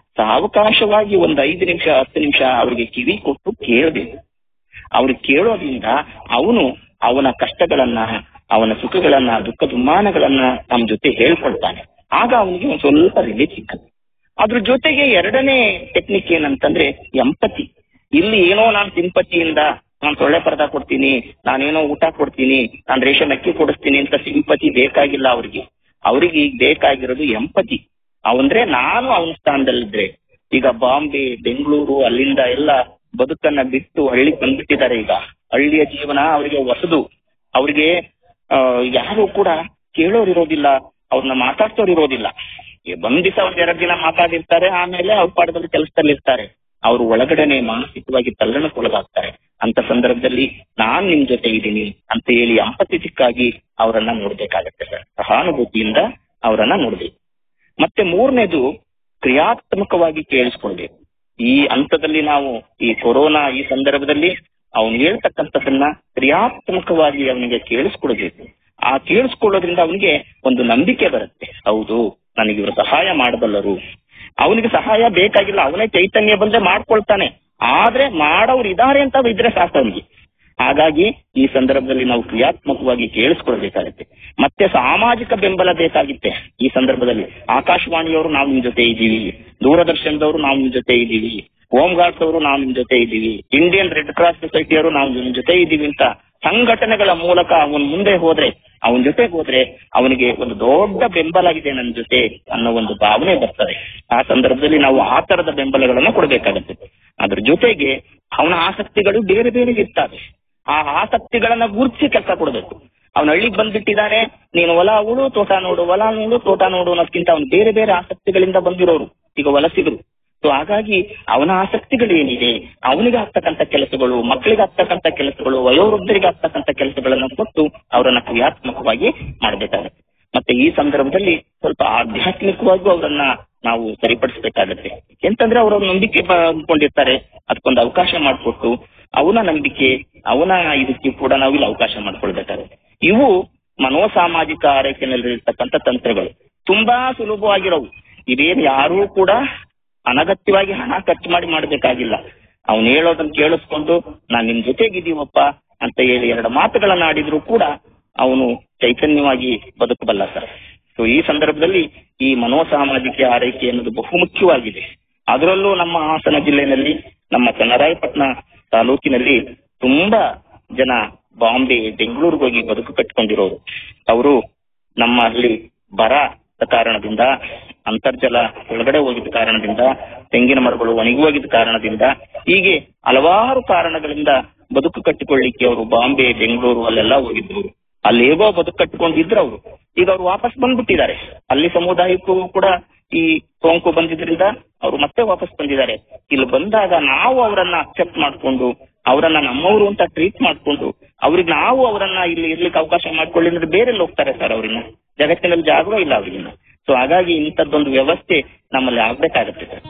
ಸಾವಕಾಶವಾಗಿ ಒಂದ್ ಐದು ನಿಮಿಷ ಹತ್ತು ನಿಮಿಷ ಅವ್ರಿಗೆ ಕಿವಿ ಕೊಟ್ಟು ಕೇಳಬೇಕು ಅವ್ರಿಗೆ ಕೇಳೋದ್ರಿಂದ ಅವನು ಅವನ ಕಷ್ಟಗಳನ್ನ ಅವನ ಸುಖಗಳನ್ನ ದುಃಖ ದುಮ್ಮಾನಗಳನ್ನ ನಮ್ಮ ಜೊತೆ ಹೇಳ್ಕೊಳ್ತಾನೆ ಆಗ ಅವನಿಗೆ ಒಂದ್ ಸ್ವಲ್ಪ ರಿಲೀಫ್ ಸಿಕ್ಕತ್ತೆ ಅದ್ರ ಜೊತೆಗೆ ಎರಡನೇ ಟೆಕ್ನಿಕ್ ಏನಂತಂದ್ರೆ ಎಂಪತಿ ಇಲ್ಲಿ ಏನೋ ನಾನು ಸಿಂಪತಿಯಿಂದ ನಾನು ಸೊಳ್ಳೆ ಪರ್ದ ಕೊಡ್ತೀನಿ ನಾನೇನೋ ಊಟ ಕೊಡ್ತೀನಿ ನಾನು ರೇಷನ್ ಅಕ್ಕಿ ಕೊಡಿಸ್ತೀನಿ ಅಂತ ಸಿಂಪತಿ ಬೇಕಾಗಿಲ್ಲ ಅವ್ರಿಗೆ ಅವ್ರಿಗೆ ಈಗ ಬೇಕಾಗಿರೋದು ಎಂಪತಿ ಅವಂದ್ರೆ ನಾನು ಅವನ ಸ್ಥಾನದಲ್ಲಿದ್ರೆ ಈಗ ಬಾಂಬೆ ಬೆಂಗಳೂರು ಅಲ್ಲಿಂದ ಎಲ್ಲ ಬದುಕನ್ನ ಬಿಟ್ಟು ಹಳ್ಳಿಗೆ ಬಂದ್ಬಿಟ್ಟಿದ್ದಾರೆ ಈಗ ಹಳ್ಳಿಯ ಜೀವನ ಅವರಿಗೆ ಹೊಸದು ಅವ್ರಿಗೆ ಆ, ಯಾರು ಕೂಡ ಕೇಳೋರು ಇರೋದಿಲ್ಲ ಅವ್ರನ್ನ ಮಾತಾಡ್ಸೋರು ಇರೋದಿಲ್ಲ ಈ ಒಂದ್ ದಿವಸ ಒಂದ್ ಎರಡ್ ದಿನ ಮಾತಾಡಿರ್ತಾರೆ ಆಮೇಲೆ ಅವ್ರ ಪಾಠದಲ್ಲಿ ಕೆಲಸದಲ್ಲಿ ಇರ್ತಾರೆ ಅವ್ರು ಒಳಗಡೆನೆ ಮಾನಸಿಕವಾಗಿ ತಲ್ಲಣಕ್ಕೊಳಗಾಗ್ತಾರೆ ಅಂತ ಸಂದರ್ಭದಲ್ಲಿ ನಾನ್ ನಿಮ್ ಜೊತೆ ಇದ್ದೀನಿ ಅಂತ ಹೇಳಿ ಅಂಪತಿಕ್ಕಾಗಿ ಅವರನ್ನ ನೋಡ್ಬೇಕಾಗತ್ತೆ ಸರ್ ಸಹಾನುಭೂತಿಯಿಂದ ಅವರನ್ನ ನೋಡ್ಬೇಕು ಮತ್ತೆ ಮೂರನೇದು ಕ್ರಿಯಾತ್ಮಕವಾಗಿ ಕೇಳಿಸ್ಕೊಳ್ಬೇಕು ಈ ಹಂತದಲ್ಲಿ ನಾವು ಈ ಕೊರೋನಾ ಈ ಸಂದರ್ಭದಲ್ಲಿ ಅವನು ಹೇಳ್ತಕ್ಕಂಥದ್ದನ್ನ ಕ್ರಿಯಾತ್ಮಕವಾಗಿ ಅವನಿಗೆ ಕೇಳಿಸ್ಕೊಳ್ಬೇಕು ಆ ಕೇಳಿಸ್ಕೊಳ್ಳೋದ್ರಿಂದ ಅವನಿಗೆ ಒಂದು ನಂಬಿಕೆ ಬರುತ್ತೆ ಹೌದು ನನಗೆ ಇವರು ಸಹಾಯ ಮಾಡಬಲ್ಲರು ಅವನಿಗೆ ಸಹಾಯ ಬೇಕಾಗಿಲ್ಲ ಅವನೇ ಚೈತನ್ಯ ಬಂದ್ರೆ ಮಾಡ್ಕೊಳ್ತಾನೆ ಆದ್ರೆ ಮಾಡೋರು ಇದಾರೆ ಅಂತ ಇದ್ರೆ ಸಾಕು ಅವನಿಗೆ ಹಾಗಾಗಿ ಈ ಸಂದರ್ಭದಲ್ಲಿ ನಾವು ಕ್ರಿಯಾತ್ಮಕವಾಗಿ ಕೇಳಿಸ್ಕೊಳ್ಬೇಕಾಗತ್ತೆ ಮತ್ತೆ ಸಾಮಾಜಿಕ ಬೆಂಬಲ ಬೇಕಾಗಿತ್ತೆ ಈ ಸಂದರ್ಭದಲ್ಲಿ ಆಕಾಶವಾಣಿಯವರು ನಾವು ನಿಮ್ ಜೊತೆ ಇದ್ದೀವಿ ದೂರದರ್ಶನದವರು ನಾವು ನಿಮ್ ಜೊತೆ ಇದ್ದೀವಿ ಹೋಮ್ ಗಾರ್ಡ್ಸ್ ಅವರು ನಾವು ನಿಮ್ ಜೊತೆ ಇದ್ದೀವಿ ಇಂಡಿಯನ್ ರೆಡ್ ಕ್ರಾಸ್ ಸೊಸೈಟಿಯವರು ನಾವು ನಿಮ್ ಜೊತೆ ಇದ್ದೀವಿ ಅಂತ ಸಂಘಟನೆಗಳ ಮೂಲಕ ಅವನ್ ಮುಂದೆ ಹೋದ್ರೆ ಅವನ ಜೊತೆಗೆ ಹೋದ್ರೆ ಅವನಿಗೆ ಒಂದು ದೊಡ್ಡ ಬೆಂಬಲ ಇದೆ ನನ್ನ ಜೊತೆ ಅನ್ನೋ ಒಂದು ಭಾವನೆ ಬರ್ತದೆ ಆ ಸಂದರ್ಭದಲ್ಲಿ ನಾವು ಆ ತರದ ಬೆಂಬಲಗಳನ್ನ ಕೊಡಬೇಕಾಗತ್ತೆ ಅದ್ರ ಜೊತೆಗೆ ಅವನ ಆಸಕ್ತಿಗಳು ಬೇರೆ ಬೇರೆ ಇರ್ತವೆ ಆ ಆಸಕ್ತಿಗಳನ್ನ ಗುರುತಿಸಿ ಕೆಲಸ ಕೊಡಬೇಕು ಅವನ ಹಳ್ಳಿಗೆ ಬಂದ್ಬಿಟ್ಟಿದ್ದಾನೆ ನೀನು ಹೊಲ ಉಳು ತೋಟ ನೋಡು ಹೊಲ ನೋಡು ತೋಟ ನೋಡು ಅನ್ನೋದ್ಕಿಂತ ಅವನು ಬೇರೆ ಬೇರೆ ಆಸಕ್ತಿಗಳಿಂದ ಬಂದಿರೋರು ಈಗ ವಲಸಿಗರು ಸೊ ಹಾಗಾಗಿ ಅವನ ಆಸಕ್ತಿಗಳೇನಿದೆ ಅವನಿಗೆ ಆಗ್ತಕ್ಕಂಥ ಕೆಲಸಗಳು ಮಕ್ಕಳಿಗೆ ಆಗ್ತಕ್ಕಂಥ ಕೆಲಸಗಳು ವಯೋವೃದ್ಧರಿಗೆ ಆಗ್ತಕ್ಕಂಥ ಕೆಲಸಗಳನ್ನು ಕೊಟ್ಟು ಅವರನ್ನ ಕ್ರಿಯಾತ್ಮಕವಾಗಿ ಮಾಡಬೇಕಾಗುತ್ತೆ ಮತ್ತೆ ಈ ಸಂದರ್ಭದಲ್ಲಿ ಸ್ವಲ್ಪ ಆಧ್ಯಾತ್ಮಿಕವಾಗೂ ಅವರನ್ನ ನಾವು ಸರಿಪಡಿಸಬೇಕಾಗತ್ತೆ ಎಂತಂದ್ರೆ ಅವರ ನಂಬಿಕೆ ಅಂದ್ಕೊಂಡಿರ್ತಾರೆ ಅದಕ್ಕೊಂದು ಅವಕಾಶ ಮಾಡಿಕೊಟ್ಟು ಅವನ ನಂಬಿಕೆ ಅವನ ಇದಕ್ಕೆ ಕೂಡ ನಾವು ಇಲ್ಲಿ ಅವಕಾಶ ಮಾಡ್ಕೊಳ್ಬೇಕಾಗುತ್ತೆ ಇವು ಮನೋಸಾಮಾಜಿಕ ಆರೈಕೆಯಲ್ಲಿರ್ತಕ್ಕಂಥ ತಂತ್ರಗಳು ತುಂಬಾ ಸುಲಭವಾಗಿರೋವು ಇವೇನು ಯಾರೂ ಕೂಡ ಅನಗತ್ಯವಾಗಿ ಹಣ ಖರ್ಚು ಮಾಡಿ ಮಾಡಬೇಕಾಗಿಲ್ಲ ಅವನು ಹೇಳೋದನ್ನ ಕೇಳಿಸ್ಕೊಂಡು ನಾನ್ ನಿಮ್ ಜೊತೆಗಿದ್ದೀವಪ್ಪ ಅಂತ ಹೇಳಿ ಎರಡು ಮಾತುಗಳನ್ನ ಆಡಿದ್ರು ಕೂಡ ಅವನು ಚೈತನ್ಯವಾಗಿ ಬದುಕಬಲ್ಲ ಸರ್ ಸೊ ಈ ಸಂದರ್ಭದಲ್ಲಿ ಈ ಮನೋಸಾಮಾಜಿಕ ಆರೈಕೆ ಅನ್ನೋದು ಬಹುಮುಖ್ಯವಾಗಿದೆ ಅದರಲ್ಲೂ ನಮ್ಮ ಹಾಸನ ಜಿಲ್ಲೆಯಲ್ಲಿ ನಮ್ಮ ಚನ್ನರಾಯಪಟ್ಟಣ ತಾಲೂಕಿನಲ್ಲಿ ತುಂಬಾ ಜನ ಬಾಂಬೆ ಬೆಂಗಳೂರಿಗೆ ಹೋಗಿ ಬದುಕು ಕಟ್ಕೊಂಡಿರೋರು ಅವರು ನಮ್ಮಲ್ಲಿ ಬರ ಕಾರಣದಿಂದ ಅಂತರ್ಜಲ ಒಳಗಡೆ ಹೋಗಿದ್ದ ಕಾರಣದಿಂದ ತೆಂಗಿನ ಮರಗಳು ಒಣಗಿ ಹೋಗಿದ್ದ ಕಾರಣದಿಂದ ಹೀಗೆ ಹಲವಾರು ಕಾರಣಗಳಿಂದ ಬದುಕು ಕಟ್ಟಿಕೊಳ್ಳಿಕ್ಕೆ ಅವರು ಬಾಂಬೆ ಬೆಂಗಳೂರು ಅಲ್ಲೆಲ್ಲ ಹೋಗಿದ್ರು ಅಲ್ಲಿ ಹೇಗೋ ಬದುಕು ಕಟ್ಟಿಕೊಂಡಿದ್ರು ಅವರು ಈಗ ಅವ್ರು ವಾಪಸ್ ಬಂದ್ಬಿಟ್ಟಿದ್ದಾರೆ ಅಲ್ಲಿ ಸಮುದಾಯಕ್ಕೂ ಕೂಡ ಈ ಸೋಂಕು ಬಂದಿದ್ರಿಂದ ಅವರು ಮತ್ತೆ ವಾಪಸ್ ಬಂದಿದ್ದಾರೆ ಇಲ್ಲಿ ಬಂದಾಗ ನಾವು ಅವರನ್ನ ಅಕ್ಸೆಪ್ಟ್ ಮಾಡ್ಕೊಂಡು ಅವರನ್ನ ನಮ್ಮವರು ಅಂತ ಟ್ರೀಟ್ ಮಾಡ್ಕೊಂಡು ಅವ್ರಿಗೆ ನಾವು ಅವರನ್ನ ಇಲ್ಲಿ ಇರ್ಲಿಕ್ಕೆ ಅವಕಾಶ ಮಾಡ್ಕೊಳ್ಳಿ ಅಂದ್ರೆ ಬೇರೆ ಹೋಗ್ತಾರೆ ಸರ್ ಅವ್ರನ್ನ ಜಗತ್ತಿನಲ್ಲಿ ಜಾಗವೇ ಇಲ್ಲ ಅವ್ರಿಗಿನ್ನ ಸೊ ಹಾಗಾಗಿ ಇಂಥದ್ದೊಂದು ವ್ಯವಸ್ಥೆ ನಮ್ಮಲ್ಲಿ ಆಗ್ಬೇಕಾಗತ್ತೆ ಸರ್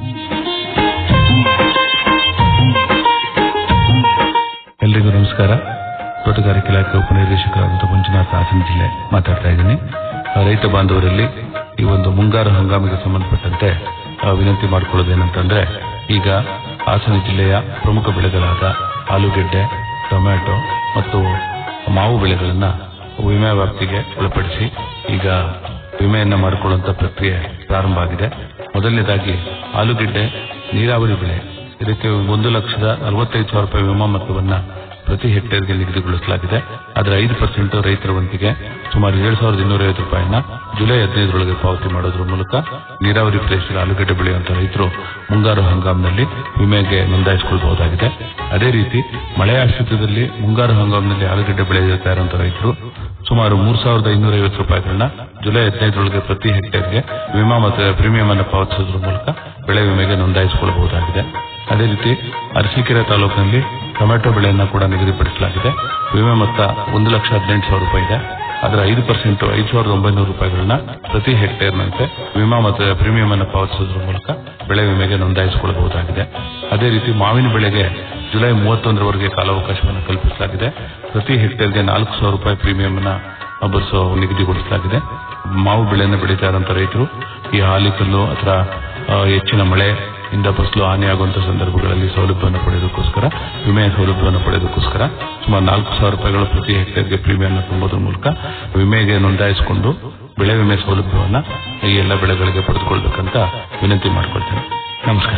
ಎಲ್ರಿಗೂ ನಮಸ್ಕಾರ ತೋಟಗಾರಿಕೆ ಇಲಾಖೆ ಉಪನಿರ್ದೇಶಕರಾದಂಥ ಮಂಜುನಾಥ್ ಹಾಸನ ಜಿಲ್ಲೆ ಮಾತಾಡ್ತಾ ಇದ್ದೀನಿ ಆ, ರೈತ ಬಾಂಧವರಲ್ಲಿ ಈ ಒಂದು ಮುಂಗಾರು ಹಂಗಾಮಿಗೆ ಸಂಬಂಧಪಟ್ಟಂತೆ ಆ, ವಿನಂತಿ ಮಾಡಿಕೊಳ್ಳೋದೇನಂತಂದ್ರೆ ಈಗ ಹಾಸನ ಜಿಲ್ಲೆಯ ಪ್ರಮುಖ ಬೆಳೆಗಳಾದ ಆಲೂಗೆಡ್ಡೆ ಟೊಮ್ಯಾಟೊ ಮತ್ತು ಮಾವು ಬೆಳೆಗಳನ್ನ ವಿಮೆ ವ್ಯಾಪ್ತಿಗೆ ಒಳಪಡಿಸಿ ಈಗ ವಿಮೆಯನ್ನ ಮಾಡಿಕೊಳ್ಳುವಂತ ಪ್ರಕ್ರಿಯೆ ಪ್ರಾರಂಭ ಆಗಿದೆ ಮೊದಲನೇದಾಗಿ ಆಲೂಗೆಡ್ಡೆ ನೀರಾವರಿ ಬೆಳೆ ಇದಕ್ಕೆ ಒಂದು ಲಕ್ಷದ ನಲವತ್ತೈದು ಸಾವಿರ ರೂಪಾಯಿ ವಿಮಾ ಮೊತ್ತವನ್ನ ಪ್ರತಿ ಹೆಕ್ಟೇರ್ಗೆ ನಿಗದಿಗೊಳಿಸಲಾಗಿದೆ ಅದರ ಐದು ಪರ್ಸೆಂಟ್ ರೈತರ ವಂತಿಗೆ ಸುಮಾರು ಏಳು ಸಾವಿರದ ಇನ್ನೂರ ಐವತ್ತು ರೂಪಾಯಿನ ಜುಲೈ ಹದಿನೈದರೊಳಗೆ ಪಾವತಿ ಮಾಡೋದ್ರ ಮೂಲಕ ನೀರಾವರಿ ಪ್ರದೇಶದ ಆಲೂಗಡ್ಡೆ ಬೆಳೆಯುವಂತಹ ರೈತರು ಮುಂಗಾರು ಹಂಗಾಮಿನಲ್ಲಿ ವಿಮೆಗೆ ನೋಂದಾಯಿಸಿಕೊಳ್ಳಬಹುದಾಗಿದೆ ಅದೇ ರೀತಿ ಮಳೆ ಆಶ್ರಿತದಲ್ಲಿ ಮುಂಗಾರು ಹಂಗಾಮಿನಲ್ಲಿ ಆಲೂಗಡ್ಡೆ ಬೆಳೆಯುತ್ತಾ ಇರುವಂತಹ ರೈತರು ಸುಮಾರು ಮೂರು ಸಾವಿರದ ಇನ್ನೂರ ಐವತ್ತು ರೂಪಾಯಿಗಳನ್ನ ಜುಲೈ ಹದಿನೈದರೊಳಗೆ ಪ್ರತಿ ಹೆಕ್ಟೇರ್ಗೆ ವಿಮಾ ಮತ್ತು ಪ್ರೀಮಿಯಂ ಅನ್ನು ಪಾವತಿಸುವುದರ ಮೂಲಕ ಬೆಳೆ ವಿಮೆಗೆ ನೋಂದಾಯಿಸಿಕೊಳ್ಳಬಹುದಾಗಿದೆ ಅದೇ ರೀತಿ ಅರಸೀಕೆರೆ ತಾಲೂಕಿನಲ್ಲಿ ಟೊಮೆಟೊ ಬೆಳೆಯನ್ನು ಕೂಡ ನಿಗದಿಪಡಿಸಲಾಗಿದೆ ವಿಮೆ ಮೊತ್ತ ಒಂದು ಲಕ್ಷ ಹದಿನೆಂಟು ಸಾವಿರ ರೂಪಾಯಿ ಇದೆ ಅದರ ಐದು ಪರ್ಸೆಂಟ್ ಐದು ಸಾವಿರದ ಒಂಬೈನೂರು ರೂಪಾಯಿಗಳನ್ನ ಪ್ರತಿ ಹೆಕ್ಟೇರ್ನಂತೆ ವಿಮಾ ಮತ್ತು ಪ್ರೀಮಿಯಂ ಅನ್ನು ಪಾವತಿಸುವುದರ ಮೂಲಕ ಬೆಳೆ ವಿಮೆಗೆ ನೋಂದಾಯಿಸಿಕೊಳ್ಳಬಹುದಾಗಿದೆ ಅದೇ ರೀತಿ ಮಾವಿನ ಬೆಳೆಗೆ ಜುಲೈ ಮೂವತ್ತೊಂದರವರೆಗೆ ಕಾಲಾವಕಾಶವನ್ನು ಕಲ್ಪಿಸಲಾಗಿದೆ ಪ್ರತಿ ಹೆಕ್ಟೇರ್ಗೆ ನಾಲ್ಕು ಸಾವಿರ ರೂಪಾಯಿ ಪ್ರೀಮಿಯಂ ಅನ್ನ ಭರಿಸೋ ನಿಗದಿಗೊಳಿಸಲಾಗಿದೆ ಮಾವು ಬೆಳೆಯನ್ನು ಬೆಳೀತಾ ಇರುವಂತಹ ರೈತರು ಈ ಹಾಲಿಕಲ್ಲು ಅಥವಾ ಆ, ಹೆಚ್ಚಿನ ಮಳೆ ಇಂದ ಫಸಲು ಹಾನಿಯಾಗುವಂತಹ ಸಂದರ್ಭಗಳಲ್ಲಿ ಸೌಲಭ್ಯವನ್ನು ಪಡೆಯೋದಕ್ಕೋಸ್ಕರ ವಿಮೆಯ ಸೌಲಭ್ಯವನ್ನು ಪಡೆಯೋದಕ್ಕೋಸ್ಕರ ಸುಮಾರು ನಾಲ್ಕು ಸಾವಿರ ರೂಪಾಯಿಗಳು ಪ್ರತಿ ಹೆಕ್ಟೇರ್ಗೆ ಪ್ರೀಮಿಯಂ ತುಂಬುವುದರ ಮೂಲಕ ವಿಮೆಗೆ ನೋಂದಾಯಿಸಿಕೊಂಡು ಬೆಳೆ ವಿಮೆ ಸೌಲಭ್ಯವನ್ನ ಈ ಎಲ್ಲ ಬೆಳೆಗಳಿಗೆ ಪಡೆದುಕೊಳ್ಬೇಕಂತ ವಿನಂತಿ ಮಾಡಿಕೊಳ್ತೇನೆ ನಮಸ್ಕಾರ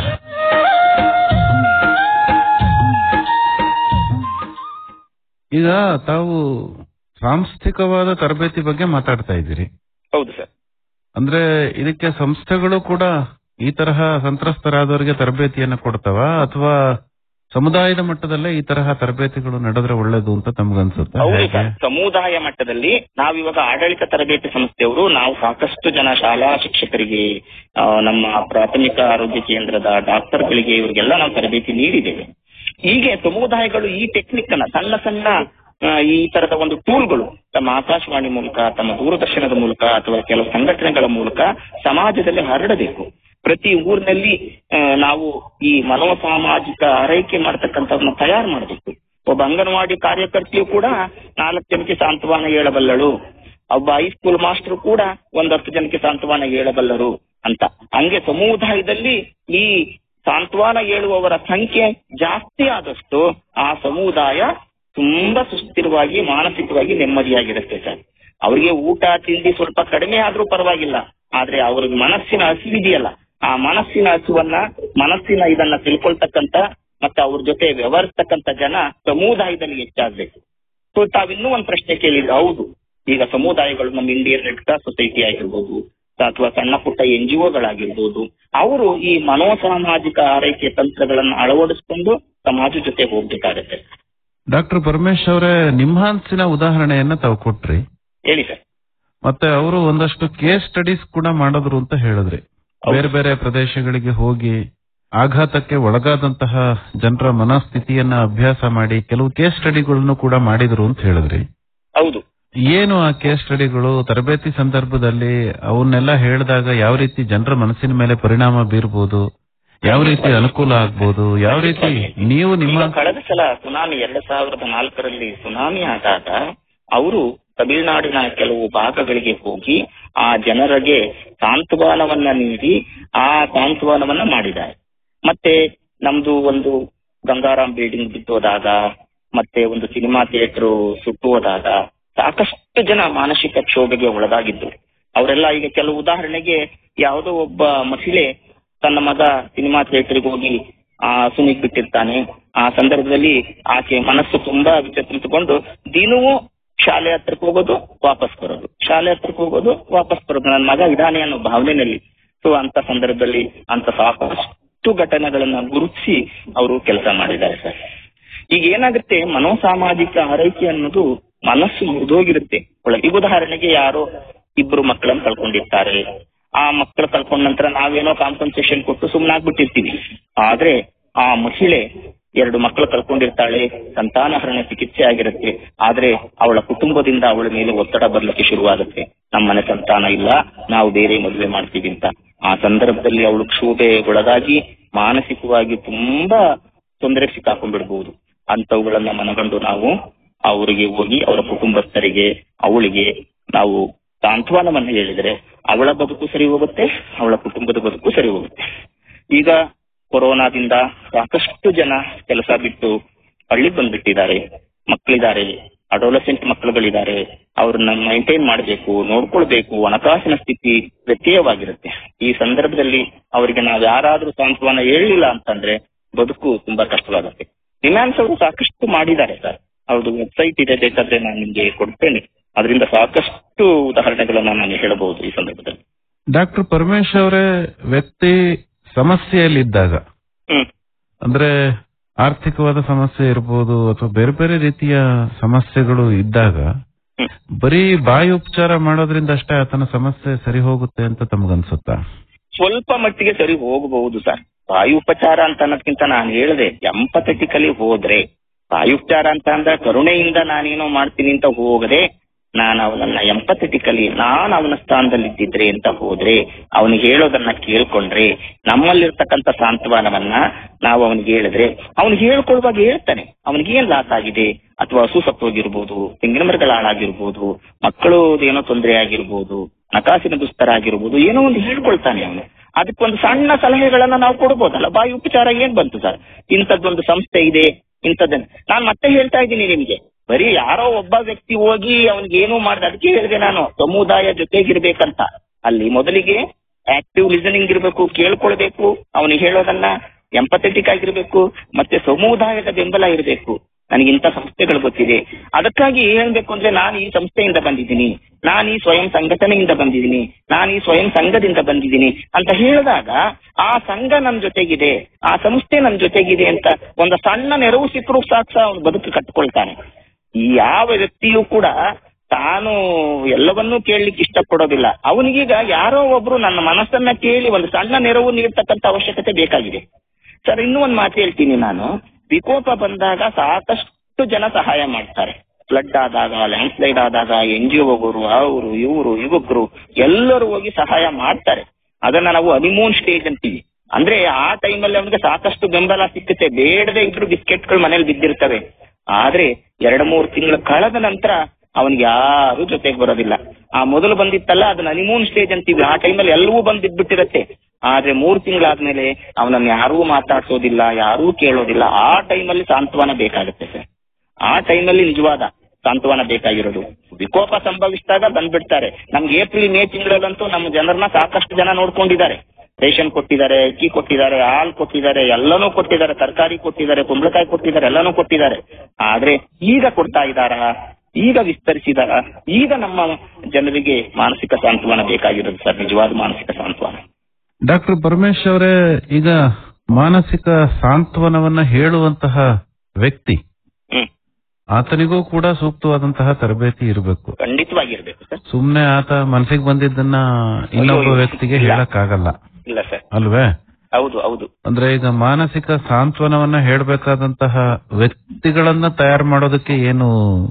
ಈಗ ತಾವು ಸಾಂಸ್ಥಿಕವಾದ ತರಬೇತಿ ಬಗ್ಗೆ ಮಾತಾಡ್ತಾ ಇದ್ದೀರಿ ಹೌದು ಸರ್ ಅಂದ್ರೆ ಇದಕ್ಕೆ ಸಂಸ್ಥೆಗಳು ಕೂಡ ಈ ತರಹ ಸಂತ್ರಸ್ತರಾದವರಿಗೆ ತರಬೇತಿಯನ್ನ ಕೊಡ್ತಾವ ಅಥವಾ ಸಮುದಾಯದ ಮಟ್ಟದಲ್ಲೇ ಈ ತರಹ ತರಬೇತಿಗಳು ನಡೆದ್ರೆ ಒಳ್ಳೇದು ಅಂತ ತಮ್ಗನ್ಸುತ್ತೆ ಹೌದು ಹೇಗೆ ಸರ್ ಸಮುದಾಯ ಮಟ್ಟದಲ್ಲಿ ನಾವಿವಾಗ ಆಡಳಿತ ತರಬೇತಿ ಸಂಸ್ಥೆಯವರು ನಾವು ಸಾಕಷ್ಟು ಜನ ಶಾಲಾ ಶಿಕ್ಷಕರಿಗೆ ಆ, ನಮ್ಮ ಪ್ರಾಥಮಿಕ ಆರೋಗ್ಯ ಕೇಂದ್ರದ ಡಾಕ್ಟರ್ಗಳಿಗೆ ಇವರಿಗೆಲ್ಲ ನಾವು ತರಬೇತಿ ನೀಡಿದ್ದೇವೆ ಹೀಗೆ ಸಮುದಾಯಗಳು ಈ ಟೆಕ್ನಿಕ್ ಅನ್ನ ಸಣ್ಣ ಸಣ್ಣ ಆ, ಈ ತರದ ಒಂದು ಟೂಲ್ಗಳು ತಮ್ಮ ಆಕಾಶವಾಣಿ ಮೂಲಕ ತಮ್ಮ ದೂರದರ್ಶನದ ಮೂಲಕ ಅಥವಾ ಕೆಲವು ಸಂಘಟನೆಗಳ ಮೂಲಕ ಸಮಾಜದಲ್ಲಿ ಹರಡಬೇಕು ಪ್ರತಿ ಊರಿನಲ್ಲಿ ಆ, ನಾವು ಈ ಮನೋಸಾಮಾಜಿಕ ಆರೈಕೆ ಮಾಡ್ತಕ್ಕಂಥವ್ರನ್ನ ತಯಾರು ಮಾಡಬೇಕು ಒಬ್ಬ ಅಂಗನವಾಡಿ ಕಾರ್ಯಕರ್ತೆಯು ಕೂಡ ನಾಲ್ಕು ಜನಕ್ಕೆ ಸಾಂತ್ವನ ಹೇಳಬಲ್ಲಳು ಒಬ್ಬ ಹೈಸ್ಕೂಲ್ ಮಾಸ್ಟರ್ ಕೂಡ ಒಂದ್ ಹತ್ತು ಜನಕ್ಕೆ ಸಾಂತ್ವನ ಹೇಳಬಲ್ಲರು ಅಂತ ಹಂಗೆ ಸಮುದಾಯದಲ್ಲಿ ಈ ಸಾಂತ್ವನ ಹೇಳುವವರ ಸಂಖ್ಯೆ ಜಾಸ್ತಿ ಆದಷ್ಟು ಆ ಸಮುದಾಯ ತುಂಬಾ ಸುಸ್ಥಿರವಾಗಿ ಮಾನಸಿಕವಾಗಿ ನೆಮ್ಮದಿಯಾಗಿರುತ್ತೆ ಸರ್ ಅವರಿಗೆ ಊಟ ತಿಂಡಿ ಸ್ವಲ್ಪ ಕಡಿಮೆ ಆದ್ರೂ ಪರವಾಗಿಲ್ಲ ಆದ್ರೆ ಅವ್ರಿಗೆ ಮನಸ್ಸಿನ ಹಸಿವಿದೆಯಲ್ಲ ಆ ಮನಸ್ಸಿನ ಹಸುವನ್ನ ಮನಸ್ಸಿನ ಇದನ್ನ ತಿಳ್ಕೊಳ್ತಕ್ಕಂತ ಮತ್ತೆ ಅವ್ರ ಜೊತೆ ವ್ಯವಹರಿಸ್ತಕ್ಕಂತ ಜನ ಸಮುದಾಯದಲ್ಲಿ ಹೆಚ್ಚಾಗ್ಬೇಕು ಸೊ ತಾವಿನ್ನೂ ಒಂದ್ ಪ್ರಶ್ನೆ ಕೇಳಿದ್ರೆ ಹೌದು ಈಗ ಸಮುದಾಯಗಳು ನಮ್ಮ ಇಂಡಿಯನ್ ರೆಡ್ ಕ್ರಾಸ್ ಸೊಸೈಟಿ ಆಗಿರ್ಬೋದು ಅಥವಾ ಸಣ್ಣ ಪುಟ್ಟ ಎನ್ ಜಿ ಒಗಳಾಗಿರ್ಬೋದು ಅವರು ಈ ಮನೋಸಾಮಾಜಿಕ ಆರೈಕೆ ತಂತ್ರಗಳನ್ನ ಅಳವಡಿಸ್ಕೊಂಡು ಸಮಾಜ ಜೊತೆ ಹೋಗ್ಬೇಕಾಗತ್ತೆ ಡಾಕ್ಟರ್ ಪರಮೇಶ್ ಅವರೇ ನಿಮ್ಹಾನ್ಸಿನ ಉದಾಹರಣೆಯನ್ನ ತಾವು ಕೊಟ್ರಿ ಹೇಳಿ ಸರ್ ಮತ್ತೆ ಅವರು ಒಂದಷ್ಟು ಕೇಸ್ ಸ್ಟಡೀಸ್ ಕೂಡ ಮಾಡಿದ್ರು ಅಂತ ಹೇಳಿದ್ರಿ ಬೇರೆ ಬೇರೆ ಪ್ರದೇಶಗಳಿಗೆ ಹೋಗಿ ಆಘಾತಕ್ಕೆ ಒಳಗಾದಂತಹ ಜನರ ಮನಸ್ಥಿತಿಯನ್ನ ಅಭ್ಯಾಸ ಮಾಡಿ ಕೆಲವು ಕೇಸ್ ಸ್ಟಡಿಗಳನ್ನು ಕೂಡ ಮಾಡಿದ್ರು ಅಂತ ಹೇಳಿದ್ರಿ ಹೌದು ಏನು ಆ ಕೇಸ್ ಸ್ಟಡಿಗಳು ತರಬೇತಿ ಸಂದರ್ಭದಲ್ಲಿ ಅವನ್ನೆಲ್ಲ ಹೇಳಿದಾಗ ಯಾವ ರೀತಿ ಜನರ ಮನಸ್ಸಿನ ಮೇಲೆ ಪರಿಣಾಮ ಬೀರ್ಬೋದು ಯಾವ ರೀತಿ ಅನುಕೂಲ ಆಗ್ಬೋದು ಯಾವ ರೀತಿ ನೀವು ನಿಮ್ಮ ಈಗ ಕಳೆದ ಸಲ ಸುನಾಮಿ ಎರಡ್ ಸಾವಿರದ ನಾಲ್ಕರಲ್ಲಿ ಸುನಾಮಿ ಆದಾಗ ಅವರು ತಮಿಳುನಾಡಿನ ಕೆಲವು ಭಾಗಗಳಿಗೆ ಹೋಗಿ ಆ ಜನರಿಗೆ ಸಾಂತ್ವನವನ್ನ ನೀಡಿ ಆ ಸಾಂತ್ವನವನ್ನ ಮಾಡಿದ್ದಾರೆ ಮತ್ತೆ ನಮ್ದು ಒಂದು ಗಂಗಾರಾಮ್ ಬಿಲ್ಡಿಂಗ್ ಬಿದ್ದೋದಾಗ ಮತ್ತೆ ಒಂದು ಸಿನಿಮಾ ಥಿಯೇಟರ್ ಸುಟ್ಟುವುದಾಗ ಸಾಕಷ್ಟು ಜನ ಮಾನಸಿಕ ಕ್ಷೋಭೆಗೆ ಒಳಗಾಗಿದ್ರು ಅವರೆಲ್ಲ ಈಗ ಕೆಲವು ಉದಾಹರಣೆಗೆ ಯಾವುದೋ ಒಬ್ಬ ಮಹಿಳೆ ತನ್ನ ಮಗ ಸಿನಿಮಾ ಥಿಯೇಟರ್ಗೆ ಹೋಗಿ ಆ ಸುನಿಗ್ ಬಿಟ್ಟಿರ್ತಾನೆ ಆ ಸಂದರ್ಭದಲ್ಲಿ ಆಕೆ ಮನಸ್ಸು ತುಂಬಾ ವಿಚಲಿತಗೊಂಡು ದಿನವೂ ಶಾಲೆ ಹತ್ರಕ್ಕೆ ಹೋಗೋದು ವಾಪಸ್ ಬರೋದು ಶಾಲೆ ಹತ್ರಕ್ಕೆ ಹೋಗೋದು ವಾಪಸ್ ಬರೋದು ನನ್ನ ಮಗ ಇದಾನೆ ಅನ್ನೋ ಭಾವನೆಯಲ್ಲಿ ಸೊ ಅಂತ ಸಂದರ್ಭದಲ್ಲಿ ಅಂತ ಸಾಕಷ್ಟು ಘಟನೆಗಳನ್ನ ಗುರುತಿಸಿ ಅವರು ಕೆಲಸ ಮಾಡಿದ್ದಾರೆ ಸರ್ ಈಗ ಏನಾಗುತ್ತೆ ಮನೋಸಾಮಾಜಿಕ ಆರೈಕೆ ಅನ್ನೋದು ಮನಸ್ಸು ಮುರಿದೋಗಿರುತ್ತೆ ಒಳಗೆ ಈಗ ಉದಾಹರಣೆಗೆ ಯಾರೋ ಇಬ್ರು ಮಕ್ಕಳನ್ನ ಕಳ್ಕೊಂಡಿರ್ತಾರೆ ಆ ಮಕ್ಕಳು ಕಳ್ಕೊಂಡ ನಂತರ ನಾವೇನೋ ಕಾಂಪನ್ಸೇಷನ್ ಕೊಟ್ಟು ಸುಮ್ಮನಾಗ್ಬಿಟ್ಟಿರ್ತೀವಿ ಆದ್ರೆ ಆ ಮಹಿಳೆ ಎರಡು ಮಕ್ಕಳು ಕಳ್ಕೊಂಡಿರ್ತಾಳೆ ಸಂತಾನಹರಣ ಚಿಕಿತ್ಸೆ ಆಗಿರುತ್ತೆ ಆದ್ರೆ ಅವಳ ಕುಟುಂಬದಿಂದ ಅವಳ ಮೇಲೆ ಒತ್ತಡ ಬರ್ಲಿಕ್ಕೆ ಶುರುವಾಗುತ್ತೆ ನಮ್ಮನೆ ಸಂತಾನ ಇಲ್ಲ ನಾವು ಬೇರೆ ಮದುವೆ ಮಾಡ್ತೀವಿ ಅಂತ ಆ ಸಂದರ್ಭದಲ್ಲಿ ಅವಳು ಕ್ಷೋಭೆ ಒಳಗಾಗಿ ಮಾನಸಿಕವಾಗಿ ತುಂಬಾ ತೊಂದರೆಗೆ ಸಿಕ್ಕಾಕೊಂಡ್ಬಿಡ್ಬಹುದು ಅಂತವುಗಳನ್ನ ಮನಗಂಡು ನಾವು ಅವರಿಗೆ ಹೋಗಿ ಅವರ ಕುಟುಂಬಸ್ಥರಿಗೆ ಅವಳಿಗೆ ನಾವು ಸಾಂತ್ವನವನ್ನ ಹೇಳಿದ್ರೆ ಅವಳ ಬದುಕು ಸರಿ ಹೋಗುತ್ತೆ ಅವಳ ಕುಟುಂಬದ ಬದುಕು ಸರಿ ಹೋಗುತ್ತೆ ಈಗ ಕೊರೋನಾದಿಂದ ಸಾಕಷ್ಟು ಜನ ಕೆಲಸ ಬಿಟ್ಟು ಹಳ್ಳಿ ಬಂದ್ಬಿಟ್ಟಿದ್ದಾರೆ ಮಕ್ಕಳಿದ್ದಾರೆ ಅಡೋಲಸೆಂಟ್ ಮಕ್ಕಳುಗಳಿದ್ದಾರೆ ಅವ್ರನ್ನ ಮೈಂಟೈನ್ ಮಾಡಬೇಕು ನೋಡ್ಕೊಳ್ಬೇಕು ಹಣಕಾಸಿನ ಸ್ಥಿತಿ ವ್ಯತ್ಯಯವಾಗಿರುತ್ತೆ ಈ ಸಂದರ್ಭದಲ್ಲಿ ಅವರಿಗೆ ನಾವು ಯಾರಾದ್ರೂ ಸಾಂತ್ವನ ಹೇಳಲಿಲ್ಲ ಅಂತಂದ್ರೆ ಬದುಕು ತುಂಬಾ ಕಷ್ಟವಾಗುತ್ತೆ ನಿಮ್ಯಾನ್ಸ್ ಅವರು ಸಾಕಷ್ಟು ಮಾಡಿದ್ದಾರೆ ಸರ್ ಅವ್ರದ್ದು ವೆಬ್ಸೈಟ್ ಇದೆ ಬೇಕಾದ್ರೆ ನಾನು ನಿಮ್ಗೆ ಕೊಡ್ತೇನೆ ಅದರಿಂದ ಸಾಕಷ್ಟು ಉದಾಹರಣೆಗಳನ್ನ ನಾನು ಹೇಳಬಹುದು ಈ ಸಂದರ್ಭದಲ್ಲಿ ಡಾಕ್ಟರ್ ಪರಮೇಶ್ ಅವರೇ ವ್ಯಕ್ತಿ ಸಮಸ್ಯೆಯಲ್ಲಿದ್ದಾಗ ಹ್ಮ್ ಅಂದ್ರೆ ಆರ್ಥಿಕವಾದ ಸಮಸ್ಯೆ ಇರ್ಬೋದು ಅಥವಾ ಬೇರೆ ಬೇರೆ ರೀತಿಯ ಸಮಸ್ಯೆಗಳು ಇದ್ದಾಗ ಬರೀ ಬಾಯಿ ಉಪಚಾರ ಮಾಡೋದ್ರಿಂದ ಅಷ್ಟೇ ಆತನ ಸಮಸ್ಯೆ ಸರಿ ಹೋಗುತ್ತೆ ಅಂತ ತಮಗನ್ಸುತ್ತಾ ಸ್ವಲ್ಪ ಮಟ್ಟಿಗೆ ಸರಿ ಹೋಗಬಹುದು ಸರ್ ವಾಯುಪಚಾರ ಅಂತ ಅನ್ನೋದಕ್ಕಿಂತ ನಾನು ಹೇಳಿದೆ ಎಂಪಥೆಟಿಕಲಿ ಹೋದ್ರೆ ವಾಯುಪಚಾರ ಅಂತ ಅಂದ್ರೆ ಕರುಣೆಯಿಂದ ನಾನೇನೋ ಮಾಡ್ತೀನಿ ಅಂತ ಹೋಗದೆ ನಾನು ಅವನನ್ನ ಎಂಪಥೆಟಿಕಲಿ ನಾನು ಅವನ ಸ್ಥಾನದಲ್ಲಿ ಇದ್ದಿದ್ರೆ ಅಂತ ಹೋದ್ರೆ ಅವನಿಗೆ ಹೇಳೋದನ್ನ ಕೇಳ್ಕೊಂಡ್ರೆ ನಮ್ಮಲ್ಲಿರ್ತಕ್ಕಂಥ ಸಾಂತ್ವನವನ್ನ ನಾವು ಅವನಿಗೆ ಹೇಳಿದ್ರೆ ಅವನಿಗೆ ಹೇಳ್ಕೊಳ್ಳುವಾಗ ಹೇಳ್ತಾನೆ ಅವನಿಗೆ ಏನ್ ಲಾಸ್ ಆಗಿದೆ ಅಥವಾ ಹಸು ಸತ್ತೋಗಿರ್ಬೋದು ತೆಂಗಿನ ಮರಗಳ ಹಾಳಾಗಿರ್ಬೋದು ಮಕ್ಕಳು ಏನೋ ತೊಂದರೆ ಆಗಿರ್ಬೋದು ನಕಾಸಿನ ದುಸ್ತರ ಆಗಿರ್ಬೋದು ಏನೋ ಒಂದು ಹೇಳ್ಕೊಳ್ತಾನೆ ಅವನು ಅದಕ್ಕೊಂದು ಸಣ್ಣ ಸಲಹೆಗಳನ್ನ ನಾವು ಕೊಡ್ಬೋದಲ್ಲ ಬಾಯಿ ಉಪಚಾರ ಏನ್ ಬಂತು ಸರ್ ಇಂಥದ್ದೊಂದು ಸಂಸ್ಥೆ ಇದೆ ಇಂಥದ್ದನ್ನ ನಾನ್ ಮತ್ತೆ ಹೇಳ್ತಾ ಇದ್ದೀನಿ ನಿಮ್ಗೆ ಬರೀ ಯಾರೋ ಒಬ್ಬ ವ್ಯಕ್ತಿ ಹೋಗಿ ಅವನಿಗೆ ಏನೂ ಮಾಡ್ದ ಅದಕ್ಕೆ ಹೇಳಿದೆ ನಾನು ಸಮುದಾಯ ಜೊತೆಗಿರ್ಬೇಕಂತ ಅಲ್ಲಿ ಮೊದಲಿಗೆ ಆಕ್ಟಿವ್ ಲಿಸನಿಂಗ್ ಇರಬೇಕು ಕೇಳ್ಕೊಳ್ಬೇಕು ಅವನಿಗೆ ಹೇಳೋದನ್ನ ಎಂಪಥೆಟಿಕ್ ಆಗಿರ್ಬೇಕು ಮತ್ತೆ ಸಮುದಾಯದ ಬೆಂಬಲ ಇರಬೇಕು ನನಗೆ ಇಂಥ ಸಂಸ್ಥೆಗಳು ಗೊತ್ತಿದೆ ಅದಕ್ಕಾಗಿ ಹೇಳ್ಬೇಕು ಅಂದ್ರೆ ನಾನು ಈ ಸಂಸ್ಥೆಯಿಂದ ಬಂದಿದ್ದೀನಿ ನಾನು ಈ ಸ್ವಯಂ ಸಂಘಟನೆಯಿಂದ ಬಂದಿದ್ದೀನಿ ನಾನು ಈ ಸ್ವಯಂ ಸಂಘದಿಂದ ಬಂದಿದ್ದೀನಿ ಅಂತ ಹೇಳಿದಾಗ ಆ ಸಂಘ ನನ್ ಜೊತೆಗಿದೆ ಆ ಸಂಸ್ಥೆ ನನ್ ಜೊತೆಗಿದೆ ಅಂತ ಒಂದು ಸಣ್ಣ ನೆರವು ಸಿಕ್ಕರೂ ಸಾಕು ಸಹ ಅವನು ಬದುಕು ಕಟ್ಕೊಳ್ತಾನೆ ಈ ಯಾವ ವ್ಯಕ್ತಿಯೂ ಕೂಡ ತಾನು ಎಲ್ಲವನ್ನೂ ಕೇಳಲಿಕ್ಕೆ ಇಷ್ಟಪಡೋದಿಲ್ಲ ಅವನಿಗೀಗ ಯಾರೋ ಒಬ್ರು ನನ್ನ ಮನಸ್ಸನ್ನ ಕೇಳಿ ಒಂದು ಸಣ್ಣ ನೆರವು ನೀಡ್ತಕ್ಕಂಥ ಅವಶ್ಯಕತೆ ಬೇಕಾಗಿದೆ ಸರ್ ಇನ್ನೂ ಒಂದು ಮಾತು ಹೇಳ್ತೀನಿ ನಾನು ವಿಕೋಪ ಬಂದಾಗ ಸಾಕಷ್ಟು ಜನ ಸಹಾಯ ಮಾಡ್ತಾರೆ ಫ್ಲಡ್ ಆದಾಗ ಲ್ಯಾಂಡ್ ಸ್ಲೈಡ್ ಆದಾಗ ಎನ್ ಜಿ ಒಗರು ಅವರು ಇವರು ಯುವಕರು ಎಲ್ಲರೂ ಹೋಗಿ ಸಹಾಯ ಮಾಡ್ತಾರೆ ಅದನ್ನ ನಾವು ಹನಿಮೂನ್ ಸ್ಟೇಜ್ ಅಂತೀವಿ ಅಂದ್ರೆ ಆ ಟೈಮಲ್ಲಿ ಅವನಿಗೆ ಸಾಕಷ್ಟು ಬೆಂಬಲ ಸಿಕ್ಕುತ್ತೆ ಬೇಡದೆ ಇದ್ರು ಬಿಸ್ಕೆಟ್ಗಳು ಮನೇಲಿ ಬಿದ್ದಿರ್ತವೆ ಆದ್ರೆ ಎರಡ್ ಮೂರು ತಿಂಗಳು ಕಳೆದ ನಂತರ ಅವನಿಗೆ ಯಾರು ಜೊತೆಗೆ ಬರೋದಿಲ್ಲ ಆ ಮೊದಲು ಬಂದಿತ್ತಲ್ಲ ಅದನ್ನ ಹನಿಮೂನ್ ಸ್ಟೇಜ್ ಅಂತೀವಿ ಆ ಟೈಮಲ್ಲಿ ಎಲ್ಲವೂ ಬಂದ್ ಬಿದ್ಬಿಟ್ಟಿರತ್ತೆ ಆದ್ರೆ ಮೂರು ತಿಂಗಳಾದ್ಮೇಲೆ ಅವನನ್ನ ಯಾರೂ ಮಾತಾಡ್ಸೋದಿಲ್ಲ ಯಾರೂ ಕೇಳೋದಿಲ್ಲ ಆ ಟೈಮಲ್ಲಿ ಸಾಂತ್ವನ ಬೇಕಾಗುತ್ತೆ ಸರ್ ಆ ಟೈಮಲ್ಲಿ ನಿಜವಾದ ಸಾಂತ್ವನ ಬೇಕಾಗಿರೋದು ವಿಕೋಪ ಸಂಭವಿಸಿದಾಗ ಬಂದ್ಬಿಡ್ತಾರೆ ನಮ್ಗೆ ಏಪ್ರಿಲ್ ಮೇ ತಿಂಗಳಲ್ಲಂತೂ ನಮ್ಮ ಜನರನ್ನ ಸಾಕಷ್ಟು ಜನ ನೋಡ್ಕೊಂಡಿದ್ದಾರೆ ರೇಷನ್ ಕೊಟ್ಟಿದ್ದಾರೆ ಅಕ್ಕಿ ಕೊಟ್ಟಿದ್ದಾರೆ ಹಾಲು ಕೊಟ್ಟಿದ್ದಾರೆ ಎಲ್ಲನೂ ಕೊಟ್ಟಿದ್ದಾರೆ ತರಕಾರಿ ಕೊಟ್ಟಿದ್ದಾರೆ ಕುಂಬಳಕಾಯಿ ಕೊಟ್ಟಿದ್ದಾರೆ ಎಲ್ಲನೂ ಕೊಟ್ಟಿದ್ದಾರೆ ಆದ್ರೆ ಈಗ ಕೊಡ್ತಾ ಇದ್ದಾರಾ ಈಗ ವಿಸ್ತರಿಸಿದಾರ ಈಗ ನಮ್ಮ ಜನರಿಗೆ ಮಾನಸಿಕ ಸಾಂತ್ವನ ಬೇಕಾಗಿರೋದು ಸರ್ ನಿಜವಾದ ಮಾನಸಿಕ ಸಾಂತ್ವನ ಡಾಕ್ಟರ್ ಪರಮೇಶ್ ಅವರೇ ಈಗ ಮಾನಸಿಕ ಸಾಂತ್ವನವನ್ನ ಹೇಳುವಂತಹ ವ್ಯಕ್ತಿ ಹ್ಮ್ ಆತನಿಗೂ ಕೂಡ ಸೂಕ್ತವಾದಂತಹ ತರಬೇತಿ ಇರಬೇಕು ಖಂಡಿತವಾಗಿರ್ಬೇಕು ಸರ್ ಸುಮ್ನೆ ಆತ ಮನಸ್ಸಿಗೆ ಬಂದಿದ್ದನ್ನ ಇನ್ನೊಬ್ಬ ವ್ಯಕ್ತಿಗೆ ಹೇಳಕ್ಕಾಗಲ್ಲ ಇಲ್ಲ ಸರ್ ಅಲ್ವೇ ಹೌದು ಹೌದು ಅಂದ್ರೆ ಈಗ ಮಾನಸಿಕ ಸಾಂತ್ವನವನ್ನ ಹೇಳ್ಬೇಕಾದಂತಹ ವ್ಯಕ್ತಿಗಳನ್ನ ತಯಾರು ಮಾಡೋದಕ್ಕೆ ಏನು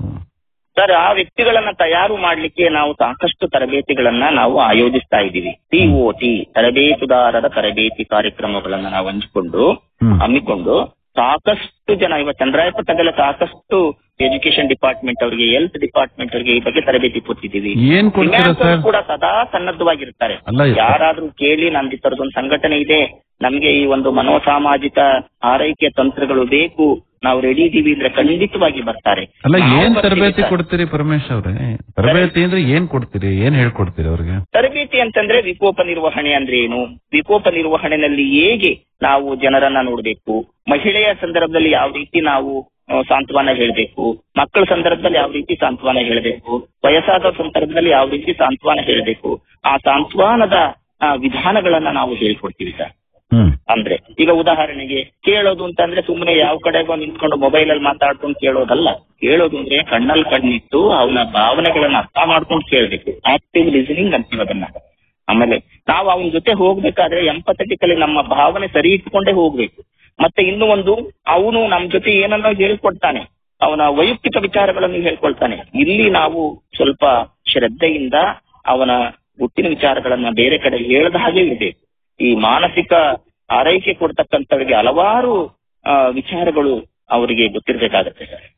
ಸರ್ ಆ ವ್ಯಕ್ತಿಗಳನ್ನ ತಯಾರು ಮಾಡ್ಲಿಕ್ಕೆ ನಾವು ಸಾಕಷ್ಟು ತರಬೇತಿಗಳನ್ನ ನಾವು ಆಯೋಜಿಸ್ತಾ ಇದ್ದೀವಿ ಟಿ ತರಬೇತುದಾರರ ತರಬೇತಿ ಕಾರ್ಯಕ್ರಮಗಳನ್ನ ನಾವು ಹಂಚಿಕೊಂಡು ಹಮ್ಮಿಕೊಂಡು ಸಾಕಷ್ಟು ಜನ ಇವತ್ತು ಚಂದ್ರಾಯಪಟ್ಟಣದಲ್ಲಿ ಸಾಕಷ್ಟು ಎಜುಕೇಶನ್ ಡಿಪಾರ್ಟ್ಮೆಂಟ್ ಅವರಿಗೆ ಹೆಲ್ತ್ ಡಿಪಾರ್ಟ್ಮೆಂಟ್ ಅವರಿಗೆ ಈ ಬಗ್ಗೆ ತರಬೇತಿ ಕೊಟ್ಟಿದ್ದೀವಿ ಏನ್ ಕೊಡ್ತೀರಾ Finance ಅವ್ರು ಸರ್? ಕೂಡ ಸದಾ ಸನ್ನದ್ಧವಾಗಿರ್ತಾರೆ ಅಲ್ಲ, ಇದು- ಯಾರಾದ್ರೂ ಕೇಳಿ ನಂದು ಈ ತರದೊಂದು ಸಂಘಟನೆ ಇದೆ ನಮ್ಗೆ ಈ ಒಂದು ಮನೋಸಾಮಾಜಿಕ ಆರೈಕೆ ತಂತ್ರಗಳು ಬೇಕು ನಾವು ರೆಡಿ ಇದೀವಿ ಅಂದ್ರೆ ಖಂಡಿತವಾಗಿ ಬರ್ತಾರೆ ಅಲ್ಲ ನಾವು ಏನ್ ಬರ್ತೀವಿ ತರಬೇತಿ ಸರ್. ಕೊಡ್ತೀರಿ ಪರಮೇಶ್ ಅವ್ರೆ ತರಬೇತಿ ಅಂದ್ರೆ ಏನ್ ಕೊಡ್ತೀರಿ ಏನ್ ಹೇಳ್ಕೊಡ್ತೀರಿ ಅವ್ರಿಗೆ ತರಬೇತಿ ಅಂತಂದ್ರೆ ವಿಕೋಪ ನಿರ್ವಹಣೆ ಅಂದ್ರೆ ಏನು ವಿಕೋಪ ನಿರ್ವಹಣೆಯಲ್ಲಿ ಹೇಗೆ ನಾವು ಜನರನ್ನ ನೋಡ್ಬೇಕು ಮಹಿಳೆಯ ಸಂದರ್ಭದಲ್ಲಿ ಯಾವ ರೀತಿ ನಾವು ಆ, ಸಾಂತ್ವನ ಹೇಳ್ಬೇಕು ಮಕ್ಕಳ ಸಂದರ್ಭದಲ್ಲಿ ಯಾವ ರೀತಿ ಸಾಂತ್ವನ ಹೇಳ್ಬೇಕು ವಯಸ್ಸಾದ ಸಂದರ್ಭದಲ್ಲಿ ಯಾವ ರೀತಿ ಸಾಂತ್ವನ ಹೇಳ್ಬೇಕು ಆ ಸಾಂತ್ವನದ ಆ, ವಿಧಾನಗಳನ್ನ ನಾವು ಹೇಳ್ಕೊಡ್ತೀವಿ ಸರ್ ಹ್ಮ್ ಅಂದ್ರೆ ಈಗ ಉದಾಹರಣೆಗೆ ಕೇಳೋದು ಅಂತಂದ್ರೆ ಸುಮ್ಮನೆ ಯಾವ ಕಡೆಗೋ ನಿಂತ್ಕೊಂಡು ಮೊಬೈಲ್ ಅಲ್ಲಿ ಮಾತಾಡ್ಕೊಂಡು ಕೇಳೋದಲ್ಲ ಕೇಳೋದು ಅಂದ್ರೆ ಕಣ್ಣಲ್ಲಿ ಕಣ್ಣಿಟ್ಟು ಅವನ ಭಾವನೆಗಳನ್ನ ಅರ್ಥ ಮಾಡ್ಕೊಂಡು ಕೇಳ್ಬೇಕು ಆಕ್ಟಿವ್ ಲಿಸನಿಂಗ್ ಅಂತೀವಿ ಅದನ್ನ ಆಮೇಲೆ ನಾವು ಅವನ ಜೊತೆ ಹೋಗ್ಬೇಕಾದ್ರೆ ಎಂಪಥೆಟಿಕಲಿ ನಮ್ಮ ಭಾವನೆ ಸರಿ ಇಟ್ಕೊಂಡೇ ಹೋಗ್ಬೇಕು ಮತ್ತೆ ಇನ್ನು ಒಂದು ಅವನು ನಮ್ ಜೊತೆ ಏನನ್ನೋ ಹೇಳ್ಕೊಡ್ತಾನೆ ಅವನ ವೈಯಕ್ತಿಕ ವಿಚಾರಗಳನ್ನು ಹೇಳ್ಕೊಳ್ತಾನೆ ಇಲ್ಲಿ ನಾವು ಸ್ವಲ್ಪ ಶ್ರದ್ಧೆಯಿಂದ ಅವನ ಹುಟ್ಟಿನ ವಿಚಾರಗಳನ್ನ ಬೇರೆ ಕಡೆ ಹೇಳದ ಹಾಗೆ ಇರಬೇಕು ಈ ಮಾನಸಿಕ ಆರೈಕೆ ಕೊಡ್ತಕ್ಕಂಥವ್ರಿಗೆ ಹಲವಾರು ಆ, ವಿಚಾರಗಳು ಅವರಿಗೆ ಗೊತ್ತಿರ್ಬೇಕಾಗತ್ತೆ ಸರ್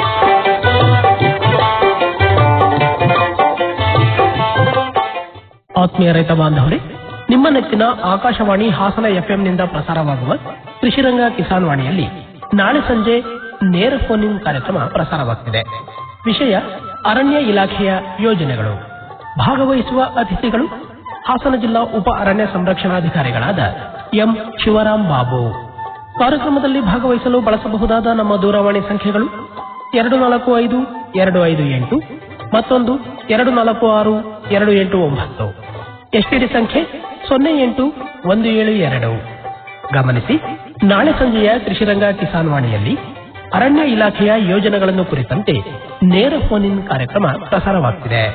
ಆತ್ಮೀಯ ರೈತ ಬಾಂಧವರೇ ನಿಮ್ಮ ನೆಚ್ಚಿನ ಆಕಾಶವಾಣಿ ಹಾಸನ ಎಫ್ಎಂನಿಂದ ಪ್ರಸಾರವಾಗುವ ಕೃಷಿರಂಗ ಕಿಸಾನ್ ವಾಣಿಯಲ್ಲಿ ನಾಳೆ ಸಂಜೆ ನೇರ ಫೋನ್ ಇನ್ ಕಾರ್ಯಕ್ರಮ ಪ್ರಸಾರವಾಗ್ತಿದೆ ವಿಷಯ ಅರಣ್ಯ ಇಲಾಖೆಯ ಯೋಜನೆಗಳು ಭಾಗವಹಿಸುವ ಅತಿಥಿಗಳು ಹಾಸನ ಜಿಲ್ಲಾ ಉಪ ಅರಣ್ಯ ಸಂರಕ್ಷಣಾಧಿಕಾರಿಗಳಾದ ಎಂ ಶಿವರಾಮ್ ಬಾಬು ಕಾರ್ಯಕ್ರಮದಲ್ಲಿ ಭಾಗವಹಿಸಲು ಬಳಸಬಹುದಾದ ನಮ್ಮ ದೂರವಾಣಿ ಸಂಖ್ಯೆಗಳು ಎರಡು ನಾಲ್ಕು ಐದು ಎರಡು ಐದು ಎಂಟು ಮತ್ತೊಂದು ಎರಡು ನಾಲ್ಕು ಆರು ಎರಡು ಎಂಟು ಒಂಬತ್ತು ಎಸ್ಟಿಡಿ ಸಂಖ್ಯೆ ಸೊನ್ನೆ ಎಂಟು ಒಂದು ಏಳು ಎರಡು ಗಮನಿಸಿ ನಾಳೆ ಸಂಜೆಯ ಕೃಷಿರಂಗ ಕಿಸಾನ್ ವಾಣಿಯಲ್ಲಿ ಅರಣ್ಯ ಇಲಾಖೆಯ ಯೋಜನೆಗಳನ್ನು ಕುರಿತಂತೆ ನೇರ ಫೋನ್ ಇನ್ ಕಾರ್ಯಕ್ರಮ ಪ್ರಸಾರವಾಗ್ತಿದೆ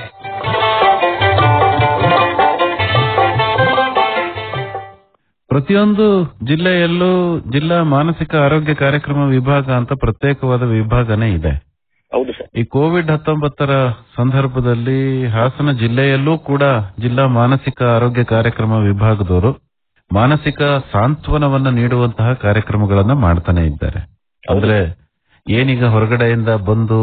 ಪ್ರತಿಯೊಂದು ಜಿಲ್ಲೆಯಲ್ಲೂ ಜಿಲ್ಲಾ ಮಾನಸಿಕ ಆರೋಗ್ಯ ಕಾರ್ಯಕ್ರಮ ವಿಭಾಗ ಅಂತ ಪ್ರತ್ಯೇಕವಾದ ವಿಭಾಗನೇ ಇದೆ ಹೌದು ಸರ್ ಈ ಕೋವಿಡ್ ಹತ್ತೊಂಬತ್ತರ ಸಂದರ್ಭದಲ್ಲಿ ಹಾಸನ ಜಿಲ್ಲೆಯಲ್ಲೂ ಕೂಡ ಜಿಲ್ಲಾ ಮಾನಸಿಕ ಆರೋಗ್ಯ ಕಾರ್ಯಕ್ರಮ ವಿಭಾಗದವರು ಮಾನಸಿಕ ಸಾಂತ್ವನವನ್ನ ನೀಡುವಂತಹ ಕಾರ್ಯಕ್ರಮಗಳನ್ನ ಮಾಡ್ತಾನೆ ಇದ್ದಾರೆ ಅಂದ್ರೆ ಏನೀಗ ಹೊರಗಡೆಯಿಂದ ಬಂದು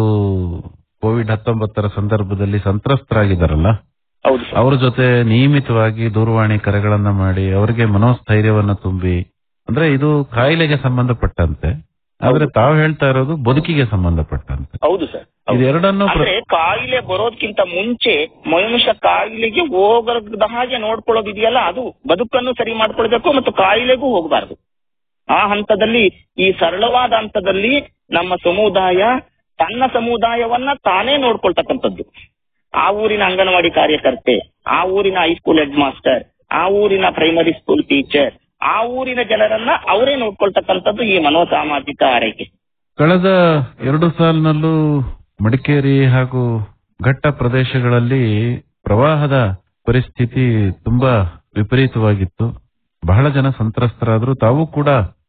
ಕೋವಿಡ್ ಹತ್ತೊಂಬತ್ತರ ಸಂದರ್ಭದಲ್ಲಿ ಸಂತ್ರಸ್ತರಾಗಿದ್ದಾರಲ್ಲ ಹೌದು ಅವರ ಜೊತೆ ನಿಯಮಿತವಾಗಿ ದೂರವಾಣಿ ಕರೆಗಳನ್ನ ಮಾಡಿ ಅವರಿಗೆ ಮನೋಸ್ಥೈರ್ಯವನ್ನ ತುಂಬಿ ಅಂದ್ರೆ ಇದು ಕಾಯಿಲೆಗೆ ಸಂಬಂಧಪಟ್ಟಂತೆ ಆದ್ರೆ ತಾವು ಹೇಳ್ತಾ ಇರೋದು ಬದುಕಿಗೆ ಸಂಬಂಧಪಟ್ಟಂತೆ ಹೌದು ಸರ್ ಇದೆರಡನ್ನು ಪ್ರ- ಅಂದ್ರೆ ಕಾಯಿಲೆ ಬರೋದಕ್ಕಿಂತ ಮುಂಚೆ ಮನುಷ್ಯ ಕಾಯಿಲೆಗೆ ಹೋಗದ ಹಾಗೆ ನೋಡ್ಕೊಳ್ಳೋದಿದೆಯಲ್ಲ ಅದು ಬದುಕನ್ನು ಸರಿ ಮಾಡ್ಕೊಳ್ಬೇಕು ಮತ್ತು ಕಾಯಿಲೆಗೂ ಹೋಗಬಾರದು ಆ ಹಂತದಲ್ಲಿ ಈ ಸರಳವಾದ ಹಂತದಲ್ಲಿ ನಮ್ಮ ಸಮುದಾಯ ತನ್ನ ಸಮುದಾಯವನ್ನ ತಾನೇ ನೋಡ್ಕೊಳ್ತಕ್ಕಂಥದ್ದು ಆ ಊರಿನ ಅಂಗನವಾಡಿ ಕಾರ್ಯಕರ್ತೆ ಆ ಊರಿನ ಹೈಸ್ಕೂಲ್ ಹೆಡ್ ಮಾಸ್ಟರ್ ಆ ಊರಿನ ಪ್ರೈಮರಿ ಸ್ಕೂಲ್ ಟೀಚರ್ ಆ ಊರಿನ ಜನರನ್ನ ಅವರೇ ನೋಡ್ಕೊಳ್ತಕ್ಕಂಥದ್ದು ಈ ಮನೋಸಾಮಾಜಿಕ ಆರೈಕೆ ಕಳೆದ ಎರಡು ಸಾಲಿನಲ್ಲೂ ಮಡಿಕೇರಿ ಹಾಗೂ ಘಟ್ಟ ಪ್ರದೇಶಗಳಲ್ಲಿ ಪ್ರವಾಹದ ಪರಿಸ್ಥಿತಿ ತುಂಬಾ ವಿಪರೀತವಾಗಿತ್ತು ಬಹಳ ಜನ ಸಂತ್ರಸ್ತರಾದ್ರು ತಾವು ಕೂಡ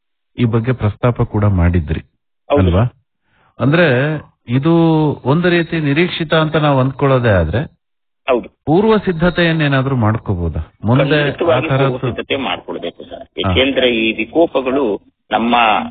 ಈ ಬಗ್ಗೆ ಪ್ರಸ್ತಾಪ ಕೂಡ ಮಾಡಿದ್ರಿ ಅಲ್ವಾ ಅಂದ್ರೆ ಇದು ಒಂದು ರೀತಿ ನಿರೀಕ್ಷಿತ ಅಂತ ನಾವು ಅಂದ್ಕೊಳ್ಳೋದೇ ಆದ್ರೆ ಹೌದು ಪೂರ್ವ ಸಿದ್ಧತೆಯನ್ನೇನಾದ್ರೂ ಮಾಡ್ಕೋಬಹುದಾ ಮುಂದೆ ಆ ಖಂಡಿತವಾಗಿ ತರದ್ದು ಪೂರ್ವಸಿದ್ಧತೆ ಮಾಡ್ಕೊಳ್ಬೇಕು ಸರ್ ಏಕೆಂದ್ರೆ ಈ ವಿಕೋಪಗಳು ನಮ್ಮ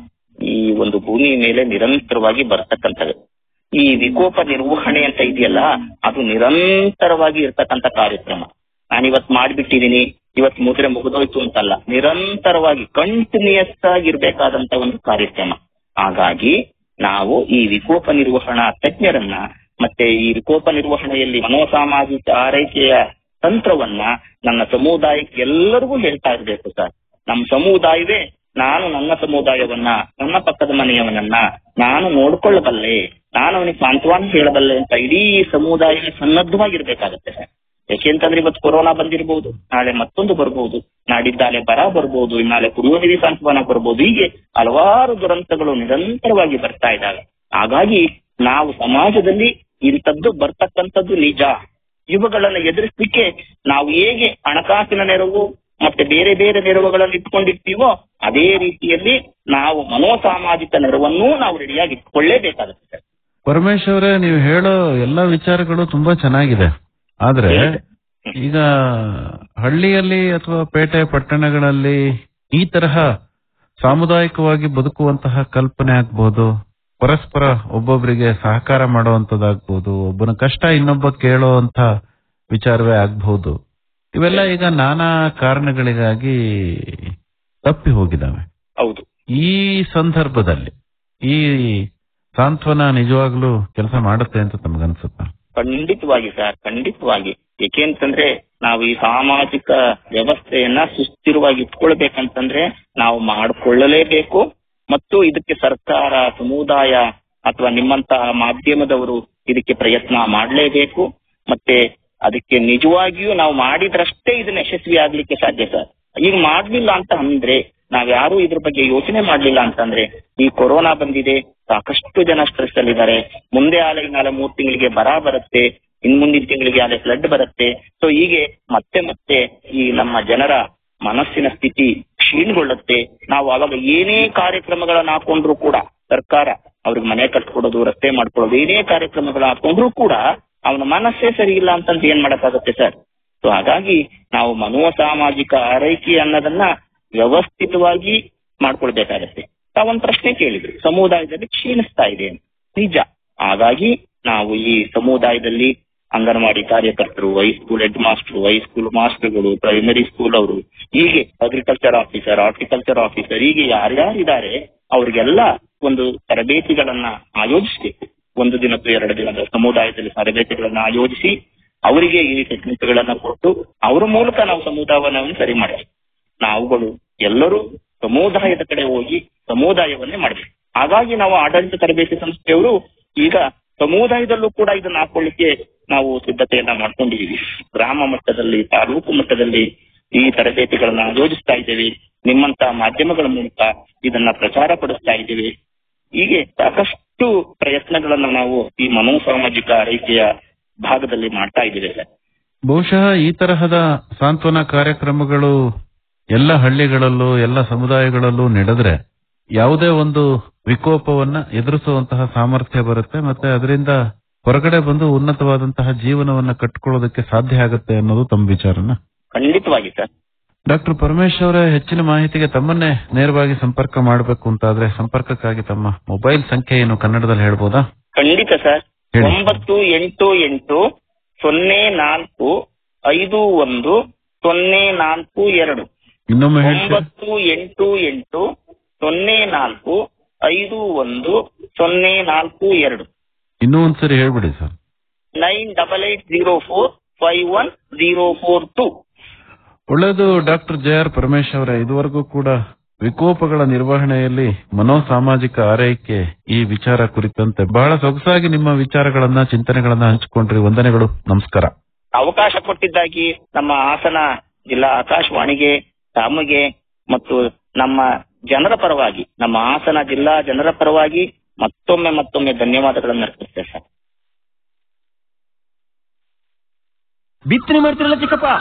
ಈ ಒಂದು ಭೂಮಿ ಮೇಲೆ ನಿರಂತರವಾಗಿ ಬರ್ತಕ್ಕಂಥದ್ದು ಈ ವಿಕೋಪ ನಿರ್ವಹಣೆ ಅಂತ ಇದೆಯಲ್ಲ ಅದು ನಿರಂತರವಾಗಿ ಇರ್ತಕ್ಕಂಥ ಕಾರ್ಯಕ್ರಮ ನಾನಿವತ್ ಮಾಡ್ಬಿಟ್ಟಿದೀನಿ ಇವತ್ ಮುದ್ರೆ ಮುಗಿದೋಯ್ತು ಅಂತಲ್ಲ ನಿರಂತರವಾಗಿ ಕಂಟಿನ್ಯೂಸ್ ಆಗಿರ್ಬೇಕಾದಂತ ಒಂದು ಕಾರ್ಯಕ್ರಮ ಹಾಗಾಗಿ ನಾವು ಈ ವಿಕೋಪ ನಿರ್ವಹಣಾ ತಜ್ಞರನ್ನ ಮತ್ತೆ ಈ ವಿಕೋಪ ನಿರ್ವಹಣೆಯಲ್ಲಿ ಮನೋಸಾಮಾಜಿಕ ಆರೈಕೆಯ ತಂತ್ರವನ್ನ ನನ್ನ ಸಮುದಾಯಕ್ಕೆ ಎಲ್ಲರಿಗೂ ಹೇಳ್ತಾ ಇರ್ಬೇಕು ಸರ್ ನಮ್ಮ ಸಮುದಾಯವೇ ನಾನು ನನ್ನ ಸಮುದಾಯವನ್ನ ನನ್ನ ಪಕ್ಕದ ಮನೆಯವನನ್ನ ನಾನು ನೋಡ್ಕೊಳ್ಳಬಲ್ಲೆ ನಾನು ಅವನಿಗೆ ಸಾಂತ್ವನ ಹೇಳಬಲ್ಲೆ ಅಂತ ಇಡೀ ಸಮುದಾಯ ಸನ್ನದ್ಧವಾಗಿರ್ಬೇಕಾಗತ್ತೆ ಸರ್ ಯಾಕೆಂತಂದ್ರೆ ಇವತ್ತು ಕೊರೋನಾ ಬಂದಿರಬಹುದು ನಾಳೆ ಮತ್ತೊಂದು ಬರ್ಬಹುದು ನಾಡಿದ್ದಾಲೆ ಬರ ಬರ್ಬೋದು ನಾಳೆ ಕುಡಿಯುವ ನೀರಿ ಸಾಂತ್ವನ ಬರ್ಬೋದು ಹೀಗೆ ಹಲವಾರು ದುರಂತಗಳು ನಿರಂತರವಾಗಿ ಬರ್ತಾ ಇದ್ದಾವೆ ಹಾಗಾಗಿ ನಾವು ಸಮಾಜದಲ್ಲಿ ಇಂಥದ್ದು ಬರ್ತಕ್ಕಂಥದ್ದು ನಿಜ ಇವುಗಳನ್ನ ಎದುರಿಸಲಿಕ್ಕೆ ನಾವು ಹೇಗೆ ಹಣಕಾಸಿನ ನೆರವು ಮತ್ತೆ ಬೇರೆ ಬೇರೆ ನೆರವುಗಳನ್ನು ಇಟ್ಕೊಂಡಿರ್ತೀವೋ ಅದೇ ರೀತಿಯಲ್ಲಿ ನಾವು ಮನೋಸಾಮಾಜಿಕ ನೆರವನ್ನೂ ನಾವು ರೆಡಿಯಾಗಿ ಇಟ್ಕೊಳ್ಳೇಬೇಕಾಗುತ್ತೆ ಸರ್ ಪರಮೇಶ್ ಅವರೇ ನೀವು ಹೇಳೋ ಎಲ್ಲಾ ವಿಚಾರಗಳು ತುಂಬಾ ಚೆನ್ನಾಗಿದೆ ಆದ್ರೆ ಈಗ ಹಳ್ಳಿಯಲ್ಲಿ ಅಥವಾ ಪೇಟೆ ಪಟ್ಟಣಗಳಲ್ಲಿ ಈ ತರಹ ಸಾಮುದಾಯಿಕವಾಗಿ ಬದುಕುವಂತಹ ಕಲ್ಪನೆ ಆಗ್ಬೋದು ಪರಸ್ಪರ ಒಬ್ಬೊಬ್ಬರಿಗೆ ಸಹಕಾರ ಮಾಡುವಂತದ್ದಾಗ್ಬೋದು ಒಬ್ಬನ ಕಷ್ಟ ಇನ್ನೊಬ್ಬ ಕೇಳುವಂತ ವಿಚಾರವೇ ಆಗ್ಬಹುದು ಇವೆಲ್ಲ ಈಗ ನಾನಾ ಕಾರಣಗಳಿಗಾಗಿ ತಪ್ಪಿ ಹೋಗಿದಾವೆ ಹೌದು ಈ ಸಂದರ್ಭದಲ್ಲಿ ಈ ಸಾಂತ್ವನ ನಿಜವಾಗ್ಲೂ ಕೆಲಸ ಮಾಡುತ್ತೆ ಅಂತ ತಮಗನ್ಸುತ್ತಾ ಖಂಡಿತವಾಗಿ ಸರ್ ಖಂಡಿತವಾಗಿ ಏಕೆಂತಂದ್ರೆ ನಾವು ಈ ಸಾಮಾಜಿಕ ವ್ಯವಸ್ಥೆಯನ್ನ ಸುಸ್ಥಿರವಾಗಿ ಇಟ್ಕೊಳ್ಬೇಕಂತಂದ್ರೆ ನಾವು ಮಾಡಿಕೊಳ್ಳಲೇಬೇಕು ಮತ್ತು ಇದಕ್ಕೆ ಸರ್ಕಾರ ಸಮುದಾಯ ಅಥವಾ ನಿಮ್ಮಂತಹ ಮಾಧ್ಯಮದವರು ಇದಕ್ಕೆ ಪ್ರಯತ್ನ ಮಾಡಲೇಬೇಕು ಮತ್ತೆ ಅದಕ್ಕೆ ನಿಜವಾಗಿಯೂ ನಾವು ಮಾಡಿದ್ರಷ್ಟೇ ಇದನ್ನ ಯಶಸ್ವಿ ಆಗ್ಲಿಕ್ಕೆ ಸಾಧ್ಯ ಸರ್ ಈಗ ಮಾಡ್ಲಿಲ್ಲ ಅಂತ ಅಂದ್ರೆ ನಾವ್ಯಾರು ಇದ್ರ ಬಗ್ಗೆ ಯೋಚನೆ ಮಾಡ್ಲಿಲ್ಲ ಅಂತಂದ್ರೆ ಈ ಕೊರೋನಾ ಬಂದಿದೆ ಸಾಕಷ್ಟು ಜನ ಸ್ಟ್ರೆಸ್ ಅಲ್ಲಿದ್ದಾರೆ ಮುಂದೆ ಆಲೆ ನಾಳೆ ಮೂರ್ ತಿಂಗಳಿಗೆ ಬರ ಬರುತ್ತೆ ಇನ್ ಮುಂದಿನ ತಿಂಗಳಿಗೆ ಆಲೆ ಫ್ಲಡ್ ಬರುತ್ತೆ ಸೊ ಹೀಗೆ ಮತ್ತೆ ಮತ್ತೆ ಈ ನಮ್ಮ ಜನರ ಮನಸ್ಸಿನ ಸ್ಥಿತಿ ಕ್ಷೀಣಗೊಳ್ಳುತ್ತೆ ನಾವು ಅವಾಗ ಏನೇ ಕಾರ್ಯಕ್ರಮಗಳನ್ನ ಹಾಕೊಂಡ್ರು ಕೂಡ ಸರ್ಕಾರ ಅವ್ರಿಗೆ ಮನೆ ಕಟ್ಕೊಡೋದು ರಸ್ತೆ ಮಾಡ್ಕೊಡೋದು ಏನೇ ಕಾರ್ಯಕ್ರಮಗಳು ಹಾಕೊಂಡ್ರು ಕೂಡ ಅವನ ಮನಸ್ಸೇ ಸರಿ ಇಲ್ಲ ಅಂತಂದು ಏನ್ ಮಾಡಕ್ಕಾಗುತ್ತೆ ಸರ್ ಸೊ ಹಾಗಾಗಿ ನಾವು ಮನೋಸಾಮಾಜಿಕ ಆರೈಕೆ ಅನ್ನೋದನ್ನ ವ್ಯವಸ್ಥಿತವಾಗಿ ಮಾಡ್ಕೊಳ್ಬೇಕಾಗತ್ತೆ ತಾವೊಂದು ಪ್ರಶ್ನೆ ಕೇಳಿದ್ರಿ ಸಮುದಾಯದಲ್ಲಿ ಕ್ಷೀಣಿಸ್ತಾ ಇದೆ ಅಂತ. ನಿಜ ಹಾಗಾಗಿ ನಾವು ಈ ಸಮುದಾಯದಲ್ಲಿ ಅಂಗನವಾಡಿ ಕಾರ್ಯಕರ್ತರು ಹೈಸ್ಕೂಲ್ ಹೆಡ್ ಮಾಸ್ಟರ್ ಹೈಸ್ಕೂಲ್ ಮಾಸ್ಟರ್ಗಳು ಪ್ರೈಮರಿ ಸ್ಕೂಲ್ ಅವರು ಹೀಗೆ ಅಗ್ರಿಕಲ್ಚರ್ ಆಫೀಸರ್ ಹಾರ್ಟಿಕಲ್ಚರ್ ಆಫೀಸರ್ ಹೀಗೆ ಯಾರ್ಯಾರಿದ್ದಾರೆ ಅವ್ರಿಗೆಲ್ಲ ಒಂದು ತರಬೇತಿಗಳನ್ನ ಆಯೋಜಿಸಬೇಕು ಒಂದು ದಿನದ್ದು ಎರಡು ದಿನದ ಸಮುದಾಯದಲ್ಲಿ ತರಬೇತಿಗಳನ್ನ ಆಯೋಜಿಸಿ ಅವರಿಗೆ ಈ ಟೆಕ್ನಿಕ್ಗಳನ್ನ ಕೊಟ್ಟು ಅವರ ಮೂಲಕ ನಾವು ಸಮುದಾಯವನ್ನು ಸರಿ ಮಾಡಬೇಕು ನಾವುಗಳು ಎಲ್ಲರೂ ಸಮುದಾಯದ ಕಡೆ ಹೋಗಿ ಸಮುದಾಯವನ್ನೇ ಮಾಡಬೇಕು ಹಾಗಾಗಿ ನಾವು ಆಡಳಿತ ತರಬೇತಿ ಸಂಸ್ಥೆಯವರು ಈಗ ಸಮುದಾಯದಲ್ಲೂ ಕೂಡ ಇದನ್ನ ಹಾಕೊಳ್ಳಿಕ್ಕೆ ನಾವು ಸಿದ್ಧತೆಯನ್ನ ಮಾಡ್ಕೊಂಡಿದೀವಿ ಗ್ರಾಮ ಮಟ್ಟದಲ್ಲಿ ತಾಲೂಕು ಮಟ್ಟದಲ್ಲಿ ಈ ತರಬೇತಿಗಳನ್ನ ಆಯೋಜಿಸ್ತಾ ಇದ್ದೇವೆ ನಿಮ್ಮಂತ ಮಾಧ್ಯಮಗಳ ಮೂಲಕ ಇದನ್ನ ಪ್ರಚಾರ ಪಡಿಸ್ತಾ ಇದ್ದೇವೆ ಹೀಗೆ ಸಾಕಷ್ಟು ಪ್ರಯತ್ನಗಳನ್ನ ನಾವು ಈ ಮನೋಸಾಮಾಜಿಕ ಆರೈಕೆಯ ಭಾಗದಲ್ಲಿ ಮಾಡ್ತಾ ಇದ್ದೇವೆ ಸರ್ ಬಹುಶಃ ಈ ತರಹದ ಸಾಂತ್ವನ ಕಾರ್ಯಕ್ರಮಗಳು ಎಲ್ಲ ಹಳ್ಳಿಗಳಲ್ಲೂ ಎಲ್ಲ ಸಮುದಾಯಗಳಲ್ಲೂ ನಡೆದ್ರೆ ಯಾವುದೇ ಒಂದು ವಿಕೋಪವನ್ನ ಎದುರಿಸುವಂತಹ ಸಾಮರ್ಥ್ಯ ಬರುತ್ತೆ ಮತ್ತೆ ಅದರಿಂದ ಹೊರಗಡೆ ಬಂದು ಉನ್ನತವಾದಂತಹ ಜೀವನವನ್ನ ಕಟ್ಕೊಳ್ಳೋದಕ್ಕೆ ಸಾಧ್ಯ ಆಗುತ್ತೆ ಅನ್ನೋದು ತಮ್ಮ ವಿಚಾರನ ಖಂಡಿತವಾಗಿ ಸರ್ ಡಾಕ್ಟರ್ ಪರಮೇಶ್ ಅವರೇ ಹೆಚ್ಚಿನ ಮಾಹಿತಿಗೆ ತಮ್ಮನ್ನೇ ನೇರವಾಗಿ ಸಂಪರ್ಕ ಮಾಡಬೇಕು ಅಂತಾದ್ರೆ ಸಂಪರ್ಕಕ್ಕಾಗಿ ತಮ್ಮ ಮೊಬೈಲ್ ಸಂಖ್ಯೆ ಏನು ಕನ್ನಡದಲ್ಲಿ ಹೇಳ್ಬೋದಾ ಖಂಡಿತ ಸರ್ ಹೇಳಿ. ಒಂಬತ್ತು ಎಂಟು ಎಂಟು ಸೊನ್ನೆ ನಾಲ್ಕು ಐದು ಒಂದು ಸೊನ್ನೆ ನಾಲ್ಕು ಎರಡು ಇನ್ನೊಮ್ಮೆ ಹೇಳಿ ಸರ್. ಒಂಬತ್ತು ಎಂಟು ಎಂಟು ಸೊನ್ನೆ ನಾಲ್ಕು ಐದು ಒಂದು ಸೊನ್ನೆ ನಾಲ್ಕು ಎರಡು ಇನ್ನೂ ಒಂದ್ಸರಿ ಹೇಳ್ಬಿಡಿ sir nine double eight zero four five one zero four two ಒಳ್ಳೆಯದು ಡಾಕ್ಟರ್ ಜೆ ಆರ್ ಪರಮೇಶ್ ಅವರೇ ಇದುವರೆಗೂ ಕೂಡ ವಿಕೋಪಗಳ ನಿರ್ವಹಣೆಯಲ್ಲಿ ಮನೋಸಾಮಾಜಿಕ ಆರೈಕೆ ಈ ವಿಚಾರ ಕುರಿತಂತೆ ಬಹಳ ಸೊಗಸಾಗಿ ನಿಮ್ಮ ವಿಚಾರಗಳನ್ನ ಚಿಂತನೆಗಳನ್ನ ಹಂಚಿಕೊಂಡ್ರಿ ವಂದನೆಗಳು ನಮಸ್ಕಾರ ಅವಕಾಶ ಕೊಟ್ಟಿದ್ದಾಗಿ ನಮ್ಮ ಹಾಸನ ಜಿಲ್ಲಾ ಆಕಾಶವಾಣಿಗೆ ತಮಗೆ ಮತ್ತು ನಮ್ಮ ಜನರ ಪರವಾಗಿ ನಮ್ಮ ಹಾಸನ ಜಿಲ್ಲಾ ಜನರ ಪರವಾಗಿ ಮತ್ತೊಮ್ಮೆ ಮತ್ತೊಮ್ಮೆ ಧನ್ಯವಾದಗಳನ್ನು ಅರ್ಪಿಸ್ತೇವೆ ಸರ್ ಬಿತ್ತನೆ ಮಾಡ್ತಿರಲ್ಲ ಚಿಕ್ಕಪ್ಪ